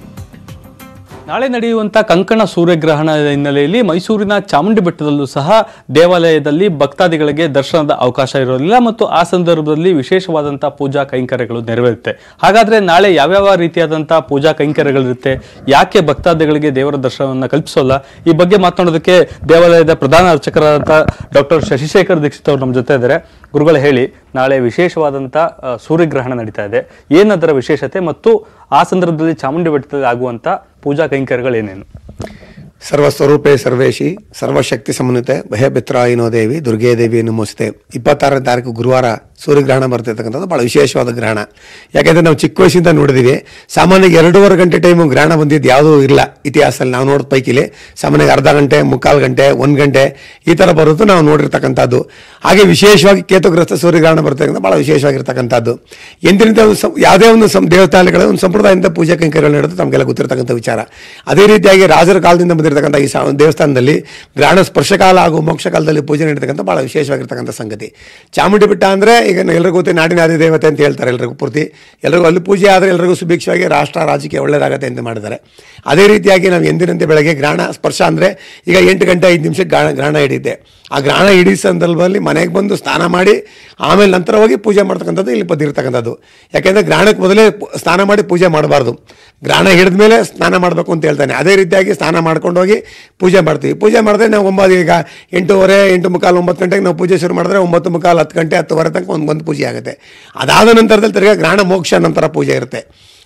ನಾಳೆ ನಡೆಯುವಂಥ ಕಂಕಣ ಸೂರ್ಯಗ್ರಹಣದ ಹಿನ್ನೆಲೆಯಲ್ಲಿ ಮೈಸೂರಿನ ಚಾಮುಂಡಿ ಬೆಟ್ಟದಲ್ಲೂ ಸಹ ದೇವಾಲಯದಲ್ಲಿ ಭಕ್ತಾದಿಗಳಿಗೆ ದರ್ಶನದ ಅವಕಾಶ ಇರೋದಿಲ್ಲ ಮತ್ತು ಆ ಸಂದರ್ಭದಲ್ಲಿ ವಿಶೇಷವಾದಂಥ ಪೂಜಾ ಕೈಂಕರ್ಯಗಳು ನೆರವೇರುತ್ತೆ ಹಾಗಾದ್ರೆ ನಾಳೆ ಯಾವ್ಯಾವ ರೀತಿಯಾದಂಥ ಪೂಜಾ ಕೈಂಕರ್ಯಗಳಿರುತ್ತೆ ಯಾಕೆ ಭಕ್ತಾದಿಗಳಿಗೆ ದೇವರ ದರ್ಶನವನ್ನು ಕಲ್ಪಿಸೋಲ್ಲ ಈ ಬಗ್ಗೆ ಮಾತನಾಡೋದಕ್ಕೆ ದೇವಾಲಯದ ಪ್ರಧಾನ ಅರ್ಚಕರಾದಂಥ ಡಾಕ್ಟರ್ ಶಶಿಶೇಖರ್ ದೀಕ್ಷಿತ್ ಅವರು ನಮ್ಮ ಜೊತೆ ಇದ್ದಾರೆ ಗುರುಗಳು ಹೇಳಿ ನಾಳೆ ವಿಶೇಷವಾದಂಥ ಆ, ಸೂರ್ಯಗ್ರಹಣ ನಡೀತಾ ಇದೆ ಏನದರ ವಿಶೇಷತೆ ಮತ್ತು ಆ ಸಂದರ್ಭದಲ್ಲಿ ಚಾಮುಂಡಿ ಬೆಟ್ಟದಲ್ಲಿ ಆಗುವಂಥ ಪೂಜಾ ಕೈಂಕರ್ಯಗಳೇನೇನು ಸರ್ವಸ್ವರೂಪೇ ಸರ್ವೇಶಿ ಸರ್ವಶಕ್ತಿ ಸಮನ್ವಿತೆ ಭಯಭಿತ್ರಾಯಿನೋ ದೇವಿ ದುರ್ಗೇ ದೇವಿ ನಮೋಸ್ತೆ ಇಪ್ಪತ್ತಾರನೇ ತಾರೀಕು ಗುರುವಾರ ಸೂರ್ಯಗ್ರಹಣ ಬರ್ತಿರ್ತಕ್ಕಂಥದ್ದು ಭಾಳ ವಿಶೇಷವಾದ ಗ್ರಹಣ ಯಾಕೆಂದ್ರೆ ನಾವು ಚಿಕ್ಕ ವಯಸ್ಸಿಂದ ನೋಡಿದೀವಿ ಸಾಮಾನ್ಯವಾಗಿ ಎರಡೂವರೆ ಗಂಟೆ ಟೈಮು ಗ್ರಹಣ ಬಂದಿದ್ದು ಯಾವುದೂ ಇಲ್ಲ ಇತಿಹಾಸದಲ್ಲಿ ನಾವು ನೋಡಿದ ಪೈಕಿಲಿ ಸಾಮಾನ್ಯವಾಗಿ ಅರ್ಧ ಗಂಟೆ ಮುಕ್ಕಾಲು ಗಂಟೆ ಒಂದು ಗಂಟೆ ಈ ಥರ ಬರೋದು ನಾವು ನೋಡಿರ್ತಕ್ಕಂಥದ್ದು ಹಾಗೆ ವಿಶೇಷವಾಗಿ ಕೇತುಗ್ರಸ್ತ ಸೂರ್ಯಗ್ರಹಣ ಬರ್ತಕ್ಕಂಥ ಭಾಳ ವಿಶೇಷವಾಗಿರ್ತಕ್ಕಂಥದ್ದು ಎಂದಿನಿಂದ ಒಂದು ಸಂ- ಯಾವುದೇ ಒಂದು ಸಂ ದೇವಸ್ಥಾನಗಳ ಒಂದು ಸಂಪ್ರದಾಯದಿಂದ ಪೂಜೆ ಕೈಂಕರ್ಯಗಳು ನಡೆದು ನಮಗೆಲ್ಲ ಗೊತ್ತಿರತಕ್ಕಂಥ ವಿಚಾರ ಅದೇ ರೀತಿಯಾಗಿ ರಾಜರ ಕಾಲದಿಂದ ಬಂದಿರತಕ್ಕಂಥ ಈ ಸಾ- ದೇವಸ್ಥಾನದಲ್ಲಿ ಗ್ರಹಣ ಸ್ಪರ್ಶಕಾಲ ಹಾಗೂ ಮೋಕ್ಷಕಾಲದಲ್ಲಿ ಪೂಜೆ ನಡೀತಕ್ಕಂಥ ಭಾಳ ವಿಶೇಷವಾಗಿರ್ತಕ್ಕಂಥ ಸಂಗತಿ ಚಾಮುಂಡಿ ಬೆಟ್ಟ ಅಂದರೆ ಈಗ ಎಲ್ರಿಗೂ ಗೊತ್ತೇ ನಾಡಿನ ಆದಿ ದೇವತೆ ಅಂತ ಹೇಳ್ತಾರೆ ಎಲ್ರಿಗೂ ಪೂರ್ತಿ ಎಲ್ರಿಗೂ ಅಲ್ಲಿ ಪೂಜೆ ಆದರೆ ಎಲ್ರಿಗೂ ಸುಭಿಕ್ಷವಾಗಿ ರಾಷ್ಟ್ರ ರಾಜಕೀಯ ಒಳ್ಳೆಯದಾಗತ್ತೆ ಅಂತ ಮಾಡಿದ್ದಾರೆ ಅದೇ ರೀತಿಯಾಗಿ ನಾವು ಎಂದಿನಂತೆ ಬೆಳಗ್ಗೆ ಗ್ರಹಣ ಸ್ಪರ್ಶ ಅಂದರೆ ಈಗ ಎಂಟು ಗಂಟೆ ಐದು ನಿಮಿಷಕ್ಕೆ ಗ್ರಹಣ ಗ್ರಹಣ ಹಿಡಿಯುತ್ತೆ ಆ ಗ್ರಹಣ ಹಿಡಿ ಸಂದರ್ಭದಲ್ಲಿ ಮನೆಗೆ ಬಂದು ಸ್ನಾನ ಮಾಡಿ ಆಮೇಲೆ ನಂತರ ಹೋಗಿ ಪೂಜೆ ಮಾಡ್ತಕ್ಕಂಥದ್ದು ಇಲ್ಲಿ ಬಂದಿರತಕ್ಕಂಥದ್ದು ಯಾಕೆಂದರೆ ಗ್ರಹಣಕ್ಕೆ ಮೊದಲೇ ಪು- ಸ್ನಾನ ಮಾಡಿ ಪೂಜೆ ಮಾಡಬಾರ್ದು ಗ್ರಹಣ ಹಿಡಿದ ಮೇಲೆ ಸ್ನಾನ ಮಾಡಬೇಕು ಅಂತ ಹೇಳ್ತಾನೆ ಅದೇ ರೀತಿಯಾಗಿ ಸ್ನಾನ ಮಾಡ್ಕೊಂಡು ಹೋಗಿ ಪೂಜೆ ಮಾಡ್ತೀವಿ ಪೂಜೆ ಮಾಡಿದ್ರೆ ನಾವು ಒಂಬತ್ತು ಈಗ ಎಂಟೂವರೆ ಎಂಟು ಮುಕ್ಕಾಲು ಒಂಬತ್ತು ಗಂಟೆಗೆ ನಾವು ಪೂಜೆ ಶುರು ಮಾಡಿದ್ರೆ ಒಂಬತ್ತು ಮುಕ್ಕಾಲು ಹತ್ತು ಗಂಟೆ ಹತ್ತುವರೆ ತನಕ ಒಂದು ಒಂದು ಪೂಜೆ ಆಗುತ್ತೆ ಅದಾದ ನಂತರದಲ್ಲಿ ತಿರ್ಗಾ ಗ್ರಹಣ ಮೋಕ್ಷ ನಂತರ ಪೂಜೆ ಇರುತ್ತೆ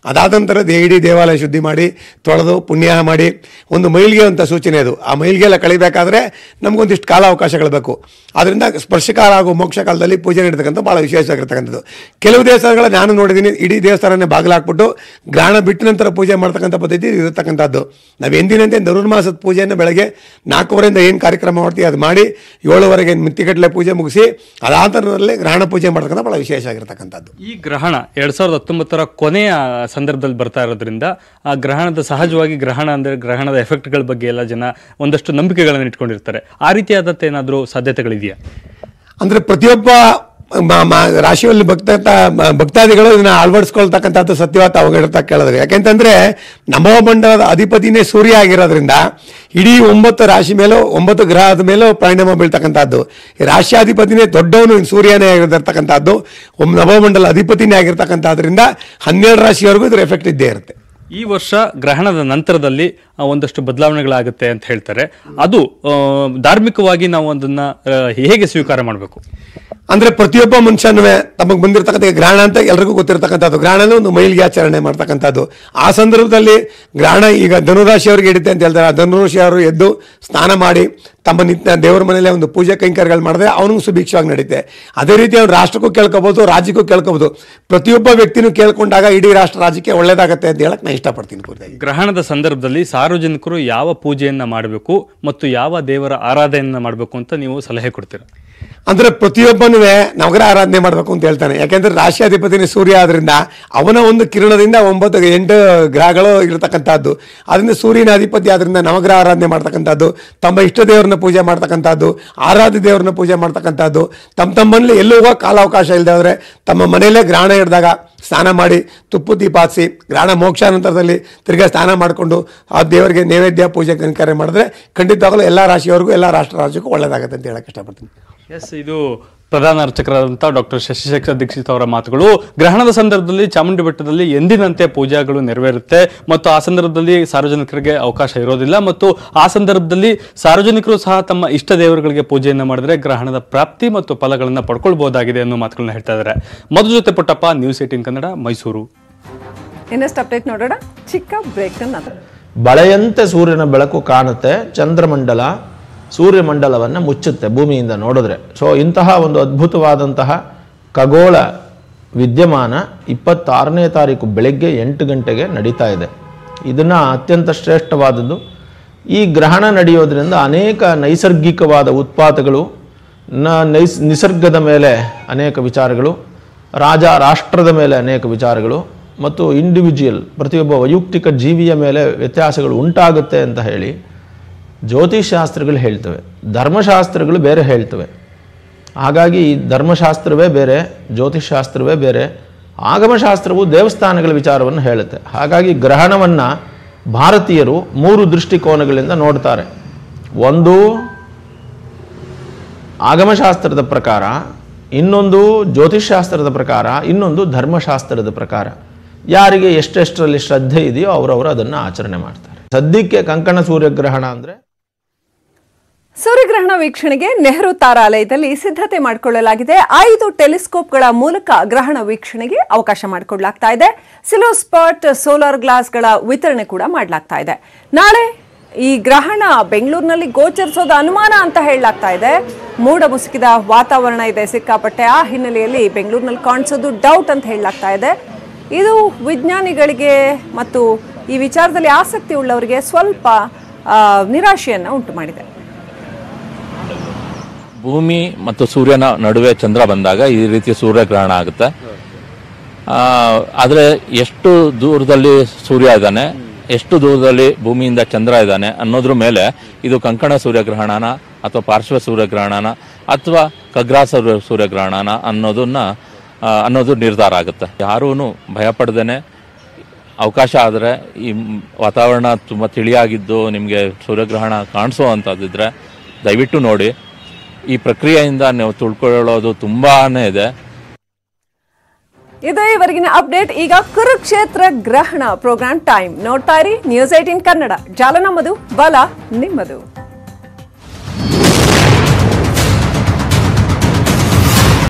ಅದಾದ ನಂತರ ದೇ- ಇಡೀ ದೇವಾಲಯ ಶುದ್ಧಿ ಮಾಡಿ ತೊಳೆದು ಪುಣ್ಯ ಮಾಡಿ ಒಂದು ಮೈಲಿಗೆ ಅಂತ ಸೂಚನೆ ಅದು ಆ ಮೈಲಿಗೆ ಎಲ್ಲ ಕಳಿಬೇಕಾದ್ರೆ ನಮಗೊಂದಿಷ್ಟು ಕಾಲಾವಕಾಶಗಳು ಬೇಕು ಅದರಿಂದ ಸ್ಪರ್ಶಕಾಲ ಹಾಗೂ ಮೋಕ್ಷ ಕಾಲದಲ್ಲಿ ಪೂಜೆ ನೀಡತಕ್ಕಂಥ ಭಾಳ ವಿಶೇಷವಾಗಿರ್ತಕ್ಕಂಥದ್ದು ಕೆಲವು ದೇವಸ್ಥಾನಗಳ ನಾನು ನೋಡಿದ್ದೀನಿ ಇಡೀ ದೇವಸ್ಥಾನನೇ ಬಾಗಿಲಾಕ್ಬಿಟ್ಟು ಗ್ರಹಣ ಬಿಟ್ಟ ನಂತರ ಪೂಜೆ ಮಾಡ್ತಕ್ಕಂಥ ಪದ್ಧತಿ ಇರತಕ್ಕಂಥದ್ದು ನಾವು ಎಂದಿನಂತೆ ಧನುರ್ಮಾಸದ ಪೂಜೆಯನ್ನು ಬೆಳಗ್ಗೆ ನಾಲ್ಕೂವರೆಯಿಂದ ಏನು ಕಾರ್ಯಕ್ರಮ ಮಾಡ್ತೀವಿ ಅದು ಮಾಡಿ ಏಳುವರೆಗೆ ಮಿತ್ತಿಗಟ್ಟಲೆ ಪೂಜೆ ಮುಗಿಸಿ ಅದಾದ ನಂತರದಲ್ಲಿ ಗ್ರಹಣ ಪೂಜೆ ಮಾಡ್ತಕ್ಕಂಥ ಭಾಳ ವಿಶೇಷ ಆಗಿರ್ತಕ್ಕಂಥದ್ದು ಈ ಗ್ರಹಣ ಎರಡ್ ಸಾವಿರದ ಹತ್ತೊಂಬತ್ತರ ಕೊನೆಯ ಸಂದರ್ಭದಲ್ಲಿ ಬರ್ತಾ ಇರೋದ್ರಿಂದ ಆ ಗ್ರಹಣದ ಸಹಜವಾಗಿ ಗ್ರಹಣ ಅಂದ್ರೆ ಗ್ರಹಣದ ಎಫೆಕ್ಟ್ಗಳ ಬಗ್ಗೆ ಎಲ್ಲ ಜನ ಒಂದಷ್ಟು ನಂಬಿಕೆಗಳನ್ನು ಇಟ್ಕೊಂಡಿರ್ತಾರೆ ಆ ರೀತಿಯಾದಂಥ ಏನಾದರೂ ಸಾಧ್ಯತೆಗಳಿದೆಯಾ ಅಂದರೆ ಪ್ರತಿಯೊಬ್ಬ ಮ- ಮ- ರಾಶಿಯಲ್ಲಿ ಭಕ್ತ ಭಕ್ತಾದಿಗಳು ಇದನ್ನ ಅಳವಡಿಸ್ಕೊಳ್ತಕ್ಕಂಥದ್ದು ಸತ್ಯವಾದ ಅವಘಡತ ಕೇಳಿದ್ರೆ ಯಾಕೆಂತಂದ್ರೆ ನವಮಂಡಲದ ಅಧಿಪತಿನೇ ಸೂರ್ಯ ಆಗಿರೋದ್ರಿಂದ ಇಡೀ ಒಂಬತ್ತು ರಾಶಿ ಮೇಲೂ ಒಂಬತ್ತು ಗ್ರಹದ ಮೇಲೂ ಪರಿಣಾಮ ಬೀಳ್ತಕ್ಕಂಥದ್ದು ಈ ರಾಶ್ಯಾಧಿಪತಿನೇ ದೊಡ್ಡವನು ಇನ್ನು ಸೂರ್ಯನೇ ಆಗಿರ್ತಕ್ಕಂಥದ್ದು ಒಮ್ಮೆ ನವಮಂಡಲ ಅಧಿಪತಿನೇ ಆಗಿರ್ತಕ್ಕಂಥದ್ರಿಂದ ಹನ್ನೆರಡು ರಾಶಿಯವರೆಗೂ ಇದ್ರ ಎಫೆಕ್ಟ್ ಇದ್ದೇ ಇರುತ್ತೆ ಈ ವರ್ಷ ಗ್ರಹಣದ ನಂತರದಲ್ಲಿ ಆ, ಒಂದಷ್ಟು ಬದಲಾವಣೆಗಳಾಗುತ್ತೆ ಅಂತ ಹೇಳ್ತಾರೆ ಅದು ಆ, ಧಾರ್ಮಿಕವಾಗಿ ನಾವು ಅದನ್ನ ಆ, ಹೇಗೆ ಸ್ವೀಕಾರ ಮಾಡಬೇಕು ಅಂದ್ರೆ ಪ್ರತಿಯೊಬ್ಬ ಮನುಷ್ಯನೂ ತಮಗೆ ಬಂದಿರತಕ್ಕಂಥ ಈ ಗ್ರಹಣ ಅಂತ ಎಲ್ರಿಗೂ ಗೊತ್ತಿರತಕ್ಕಂಥದ್ದು ಗ್ರಹಣ ಅಂದ್ರೆ ಒಂದು ಮೈಲಿಗೆ ಆಚರಣೆ ಮಾಡ್ತಕ್ಕಂಥದ್ದು ಆ ಸಂದರ್ಭದಲ್ಲಿ ಗ್ರಹಣ ಈಗ ಧನುರಾಶಿಯವರಿಗೆ ಹಿಡಿತೆ ಅಂತ ಹೇಳ್ತಾರೆ ಆ ಧನುರಾಶಿಯವರು ಎದ್ದು ಸ್ನಾನ ಮಾಡಿ ತಮ್ಮ ನಿತ್ಯ ದೇವರ ಮನೆಯಲ್ಲೇ ಒಂದು ಪೂಜೆ ಕೈಂಕರ್ಯಗಳು ಮಾಡಿದ್ರೆ ಅವನಿಗೂ ಸುಭಿಕ್ಷವಾಗಿ ನಡೀತೆ ಅದೇ ರೀತಿ ಅವ್ನು ರಾಷ್ಟ್ರಕ್ಕೂ ಕೇಳ್ಕೋಬಹುದು ರಾಜ್ಯಕ್ಕೂ ಕೇಳ್ಕೋಬಹುದು ಪ್ರತಿಯೊಬ್ಬ ವ್ಯಕ್ತಿನೂ ಕೇಳ್ಕೊಂಡಾಗ ಇಡೀ ರಾಷ್ಟ್ರ ರಾಜ್ಯಕ್ಕೆ ಒಳ್ಳೇದಾಗತ್ತೆ ಅಂತ ಹೇಳಕ್ ನಾನು ಇಷ್ಟಪಡ್ತೀನಿ ಪೂರ್ತಿಯಾಗಿ ಗ್ರಹಣದ ಸಂದರ್ಭದಲ್ಲಿ ಸಾರ್ವಜನಿಕರು ಯಾವ ಪೂಜೆಯನ್ನ ಮಾಡಬೇಕು ಮತ್ತು ಯಾವ ದೇವರ ಆರಾಧನೆಯನ್ನ ಮಾಡಬೇಕು ಅಂತ ನೀವು ಸಲಹೆ ಕೊಡ್ತೀರಾ ಅಂದ್ರೆ ಪ್ರತಿಯೊಬ್ಬನೂ ನವಗ್ರಹ ಆರಾಧನೆ ಮಾಡಬೇಕು ಅಂತ ಹೇಳ್ತಾನೆ ಯಾಕೆಂದ್ರೆ ರಾಶಿಯಾಧಿಪತಿನೇ ಸೂರ್ಯ ಆದ್ರಿಂದ ಅವನ ಒಂದು ಕಿರಣದಿಂದ ಒಂಬತ್ತು ಎಂಟು ಗ್ರಹಗಳು ಇರತಕ್ಕಂಥದ್ದು ಅದರಿಂದ ಸೂರ್ಯನ ಅಧಿಪತಿ ಆದ್ರಿಂದ ನವಗ್ರಹ ಆರಾಧನೆ ಮಾಡ್ತಕ್ಕಂಥದ್ದು ತಮ್ಮ ಇಷ್ಟ ದೇವರನ್ನ ಪೂಜೆ ಮಾಡ್ತಕ್ಕಂಥದ್ದು ಆರಾಧ್ಯ ದೇವರನ್ನ ಪೂಜೆ ಮಾಡ್ತಕ್ಕಂಥದ್ದು ತಮ್ಮ ತಮ್ಮಲ್ಲಿ ಎಲ್ಲೂ ಹೋಗೋ ಕಾಲಾವಕಾಶ ಇಲ್ಲದೆ ಹೋದ್ರೆ ತಮ್ಮ ಮನೆಯಲ್ಲೇ ಗ್ರಹಣ ಹಿಡಿದಾಗ ಸ್ನಾನ ಮಾಡಿ ತುಪ್ಪು ದೀಪ ಹಚ್ಚಿ ಗ್ರಹಣ ಮೋಕ್ಷ ನಂತರದಲ್ಲಿ ತಿರ್ಗಾ ಸ್ನಾನ ಮಾಡಿಕೊಂಡು ಆ ದೇವರಿಗೆ ನೈವೇದ್ಯ ಪೂಜೆ ಕೈಂಕರ್ಯ ಮಾಡಿದ್ರೆ ಖಂಡಿತವಾಗಲೂ ಎಲ್ಲ ರಾಶಿಯವರೆಗೂ ಎಲ್ಲ ರಾಷ್ಟ್ರ ರಾಜ್ಯಕ್ಕೂ ಒಳ್ಳೇದಾಗುತ್ತೆ ಅಂತ ಹೇಳಕ್ ಇಷ್ಟಪಡ್ತೀನಿ ಎಸ್ ಇದು ಪ್ರಧಾನ ಅರ್ಚಕರಾದಂಥ ಡಾಕ್ಟರ್ ಶಶಿಶೇಖರ್ ದೀಕ್ಷಿತ್ ಅವರ ಮಾತುಗಳು ಗ್ರಹಣದ ಸಂದರ್ಭದಲ್ಲಿ ಚಾಮುಂಡಿ ಬೆಟ್ಟದಲ್ಲಿ ಎಂದಿನಂತೆ ಪೂಜೆಗಳು ನೆರವೇರುತ್ತೆ ಮತ್ತು ಆ ಸಂದರ್ಭದಲ್ಲಿ ಸಾರ್ವಜನಿಕರಿಗೆ ಅವಕಾಶ ಇರೋದಿಲ್ಲ ಮತ್ತು ಆ ಸಂದರ್ಭದಲ್ಲಿ ಸಾರ್ವಜನಿಕರು ಸಹ ತಮ್ಮ ಇಷ್ಟ ದೇವರುಗಳಿಗೆ ಪೂಜೆಯನ್ನು ಮಾಡಿದ್ರೆ ಗ್ರಹಣದ ಪ್ರಾಪ್ತಿ ಮತ್ತು ಫಲಗಳನ್ನು ಪಡ್ಕೊಳ್ಬಹುದಾಗಿದೆ ಅನ್ನೋ ಮಾತುಗಳನ್ನ ಹೇಳ್ತಾ ಇದ್ದಾರೆ ಮಧು ಜೊತೆ ಪುಟ್ಟಪ್ಪ ನ್ಯೂಸ್ ಏಟಿನ್ ಕನ್ನಡ ಮೈಸೂರು ಇನ್ನಷ್ಟು ಅಪ್ಡೇಟ್ ನೋಡೋಣ ಚಿಕ್ಕ ಬ್ರೇಕ್ ನಂತರ ಬಳೆಯಂತೆ ಸೂರ್ಯನ ಬೆಳಕು ಕಾಣುತ್ತೆ ಚಂದ್ರಮಂಡಲ ಸೂರ್ಯಮಂಡಲವನ್ನು ಮುಚ್ಚುತ್ತೆ ಭೂಮಿಯಿಂದ ನೋಡಿದ್ರೆ ಸೊ ಇಂತಹ ಒಂದು ಅದ್ಭುತವಾದಂತಹ ಖಗೋಳ ವಿದ್ಯಮಾನ ಇಪ್ಪತ್ತಾರನೇ ತಾರೀಕು ಬೆಳಗ್ಗೆ ಎಂಟು ಗಂಟೆಗೆ ನಡೀತಾ ಇದೆ ಇದನ್ನು ಅತ್ಯಂತ ಶ್ರೇಷ್ಠವಾದದ್ದು ಈ ಗ್ರಹಣ ನಡೆಯೋದ್ರಿಂದ ಅನೇಕ ನೈಸರ್ಗಿಕವಾದ ಉತ್ಪಾತಗಳು ನ ನೈಸ್ ನಿಸರ್ಗದ ಮೇಲೆ ಅನೇಕ ವಿಚಾರಗಳು ರಾಜ ರಾಷ್ಟ್ರದ ಮೇಲೆ ಅನೇಕ ವಿಚಾರಗಳು ಮತ್ತು ಇಂಡಿವಿಜುವಲ್ ಪ್ರತಿಯೊಬ್ಬ ವೈಯಕ್ತಿಕ ಜೀವಿಯ ಮೇಲೆ ವ್ಯತ್ಯಾಸಗಳು ಉಂಟಾಗುತ್ತೆ ಅಂತ ಹೇಳಿ ಜ್ಯೋತಿಷಾಸ್ತ್ರಗಳು ಹೇಳ್ತವೆ ಧರ್ಮಶಾಸ್ತ್ರಗಳು ಬೇರೆ ಹೇಳ್ತವೆ ಹಾಗಾಗಿ ಈ ಧರ್ಮಶಾಸ್ತ್ರವೇ ಬೇರೆ ಜ್ಯೋತಿಷಾಸ್ತ್ರವೇ ಬೇರೆ ಆಗಮಶಾಸ್ತ್ರವು ದೇವಸ್ಥಾನಗಳ ವಿಚಾರವನ್ನು ಹೇಳುತ್ತೆ ಹಾಗಾಗಿ ಗ್ರಹಣವನ್ನು ಭಾರತೀಯರು ಮೂರು ದೃಷ್ಟಿಕೋನಗಳಿಂದ ನೋಡ್ತಾರೆ ಒಂದು ಆಗಮಶಾಸ್ತ್ರದ ಪ್ರಕಾರ ಇನ್ನೊಂದು ಜ್ಯೋತಿಷಾಸ್ತ್ರದ ಪ್ರಕಾರ ಇನ್ನೊಂದು ಧರ್ಮಶಾಸ್ತ್ರದ ಪ್ರಕಾರ ಯಾರಿಗೆ ಎಷ್ಟೆಷ್ಟರಲ್ಲಿ ಶ್ರದ್ಧೆ ಇದೆಯೋ ಅವರವರು ಅದನ್ನು ಆಚರಣೆ ಮಾಡ್ತಾರೆ ಸದ್ಯಕ್ಕೆ ಕಂಕಣ ಸೂರ್ಯಗ್ರಹಣ ಅಂದರೆ ಸೂರ್ಯಗ್ರಹಣ ವೀಕ್ಷಣೆಗೆ ನೆಹರು ತಾರಾಲಯದಲ್ಲಿ ಸಿದ್ಧತೆ ಮಾಡಿಕೊಳ್ಳಲಾಗಿದೆ ಐದು ಟೆಲಿಸ್ಕೋಪ್ಗಳ ಮೂಲಕ ಗ್ರಹಣ ವೀಕ್ಷಣೆಗೆ ಅವಕಾಶ ಮಾಡಿಕೊಡ್ಲಾಗ್ತಾ ಇದೆ ಸಿಲೋಸ್ಪಾಟ್ ಸೋಲಾರ್ ಗ್ಲಾಸ್ಗಳ ವಿತರಣೆ ಕೂಡ ಮಾಡಲಾಗ್ತಾ ಇದೆ ನಾಳೆ ಈ ಗ್ರಹಣ ಬೆಂಗಳೂರಿನಲ್ಲಿ ಗೋಚರಿಸೋದು ಅನುಮಾನ ಅಂತ ಹೇಳಲಾಗ್ತಾ ಇದೆ ಮೋಡ ಮುಸುಕಿದ ವಾತಾವರಣ ಇದೆ ಸಿಕ್ಕಾಪಟ್ಟೆ ಆ ಹಿನ್ನೆಲೆಯಲ್ಲಿ ಬೆಂಗಳೂರಿನಲ್ಲಿ ಕಾಣಿಸೋದು ಡೌಟ್ ಅಂತ ಹೇಳಲಾಗ್ತಾ ಇದೆ ಇದು ವಿಜ್ಞಾನಿಗಳಿಗೆ ಮತ್ತು ಈ ವಿಚಾರದಲ್ಲಿ ಆಸಕ್ತಿ ಉಳ್ಳವರಿಗೆ ಸ್ವಲ್ಪ ಆ, ನಿರಾಶೆಯನ್ನ ಉಂಟು ಮಾಡಿದೆ ಭೂಮಿ ಮತ್ತು ಸೂರ್ಯನ ನಡುವೆ ಚಂದ್ರ ಬಂದಾಗ ಈ ರೀತಿ ಸೂರ್ಯಗ್ರಹಣ ಆಗುತ್ತೆ ಆದರೆ ಎಷ್ಟು ದೂರದಲ್ಲಿ ಸೂರ್ಯ ಇದ್ದಾನೆ ಎಷ್ಟು ದೂರದಲ್ಲಿ ಭೂಮಿಯಿಂದ ಚಂದ್ರ ಇದ್ದಾನೆ ಅನ್ನೋದ್ರ ಮೇಲೆ ಇದು ಕಂಕಣ ಸೂರ್ಯಗ್ರಹಣನ ಅಥವಾ ಪಾರ್ಶ್ವ ಸೂರ್ಯಗ್ರಹಣನ ಅಥವಾ ಖಗ್ರಾಸ ಸೂರ್ಯ ಸೂರ್ಯಗ್ರಹಣನ ಅನ್ನೋದನ್ನ ಆ, ಅನ್ನೋದು ನಿರ್ಧಾರ ಆಗುತ್ತೆ ಯಾರೂ ಭಯಪಡ್ದೇನೆ ಅವಕಾಶ ಆದರೆ ಈ ಮ್- ವಾತಾವರಣ ತುಂಬ ತಿಳಿಯಾಗಿದ್ದು ನಿಮಗೆ ಸೂರ್ಯಗ್ರಹಣ ಕಾಣಿಸೋ ಅಂಥದ್ದಿದ್ರೆ ದಯವಿಟ್ಟು ನೋಡಿ ಈ ಪ್ರಕ್ರಿಯೆಯಿಂದ ನೀವು ತಿಳ್ಕೊಳ್ಳೋದು ತುಂಬಾ ಇದೆ ಇದು ಇವರೆಗಿನ ಅಪ್ಡೇಟ್ ಈಗ ಕುರುಕ್ಷೇತ್ರ ಗ್ರಹಣ ಪ್ರೋಗ್ರಾಮ್ ಟೈಮ್ ನೋಡ್ತಾ ಇರಿ ನ್ಯೂಸ್ ಏಟೀನ್ ಕನ್ನಡ ಜಾಲ ನಮ್ಮದು ಬಲ ನಿಮ್ಮದು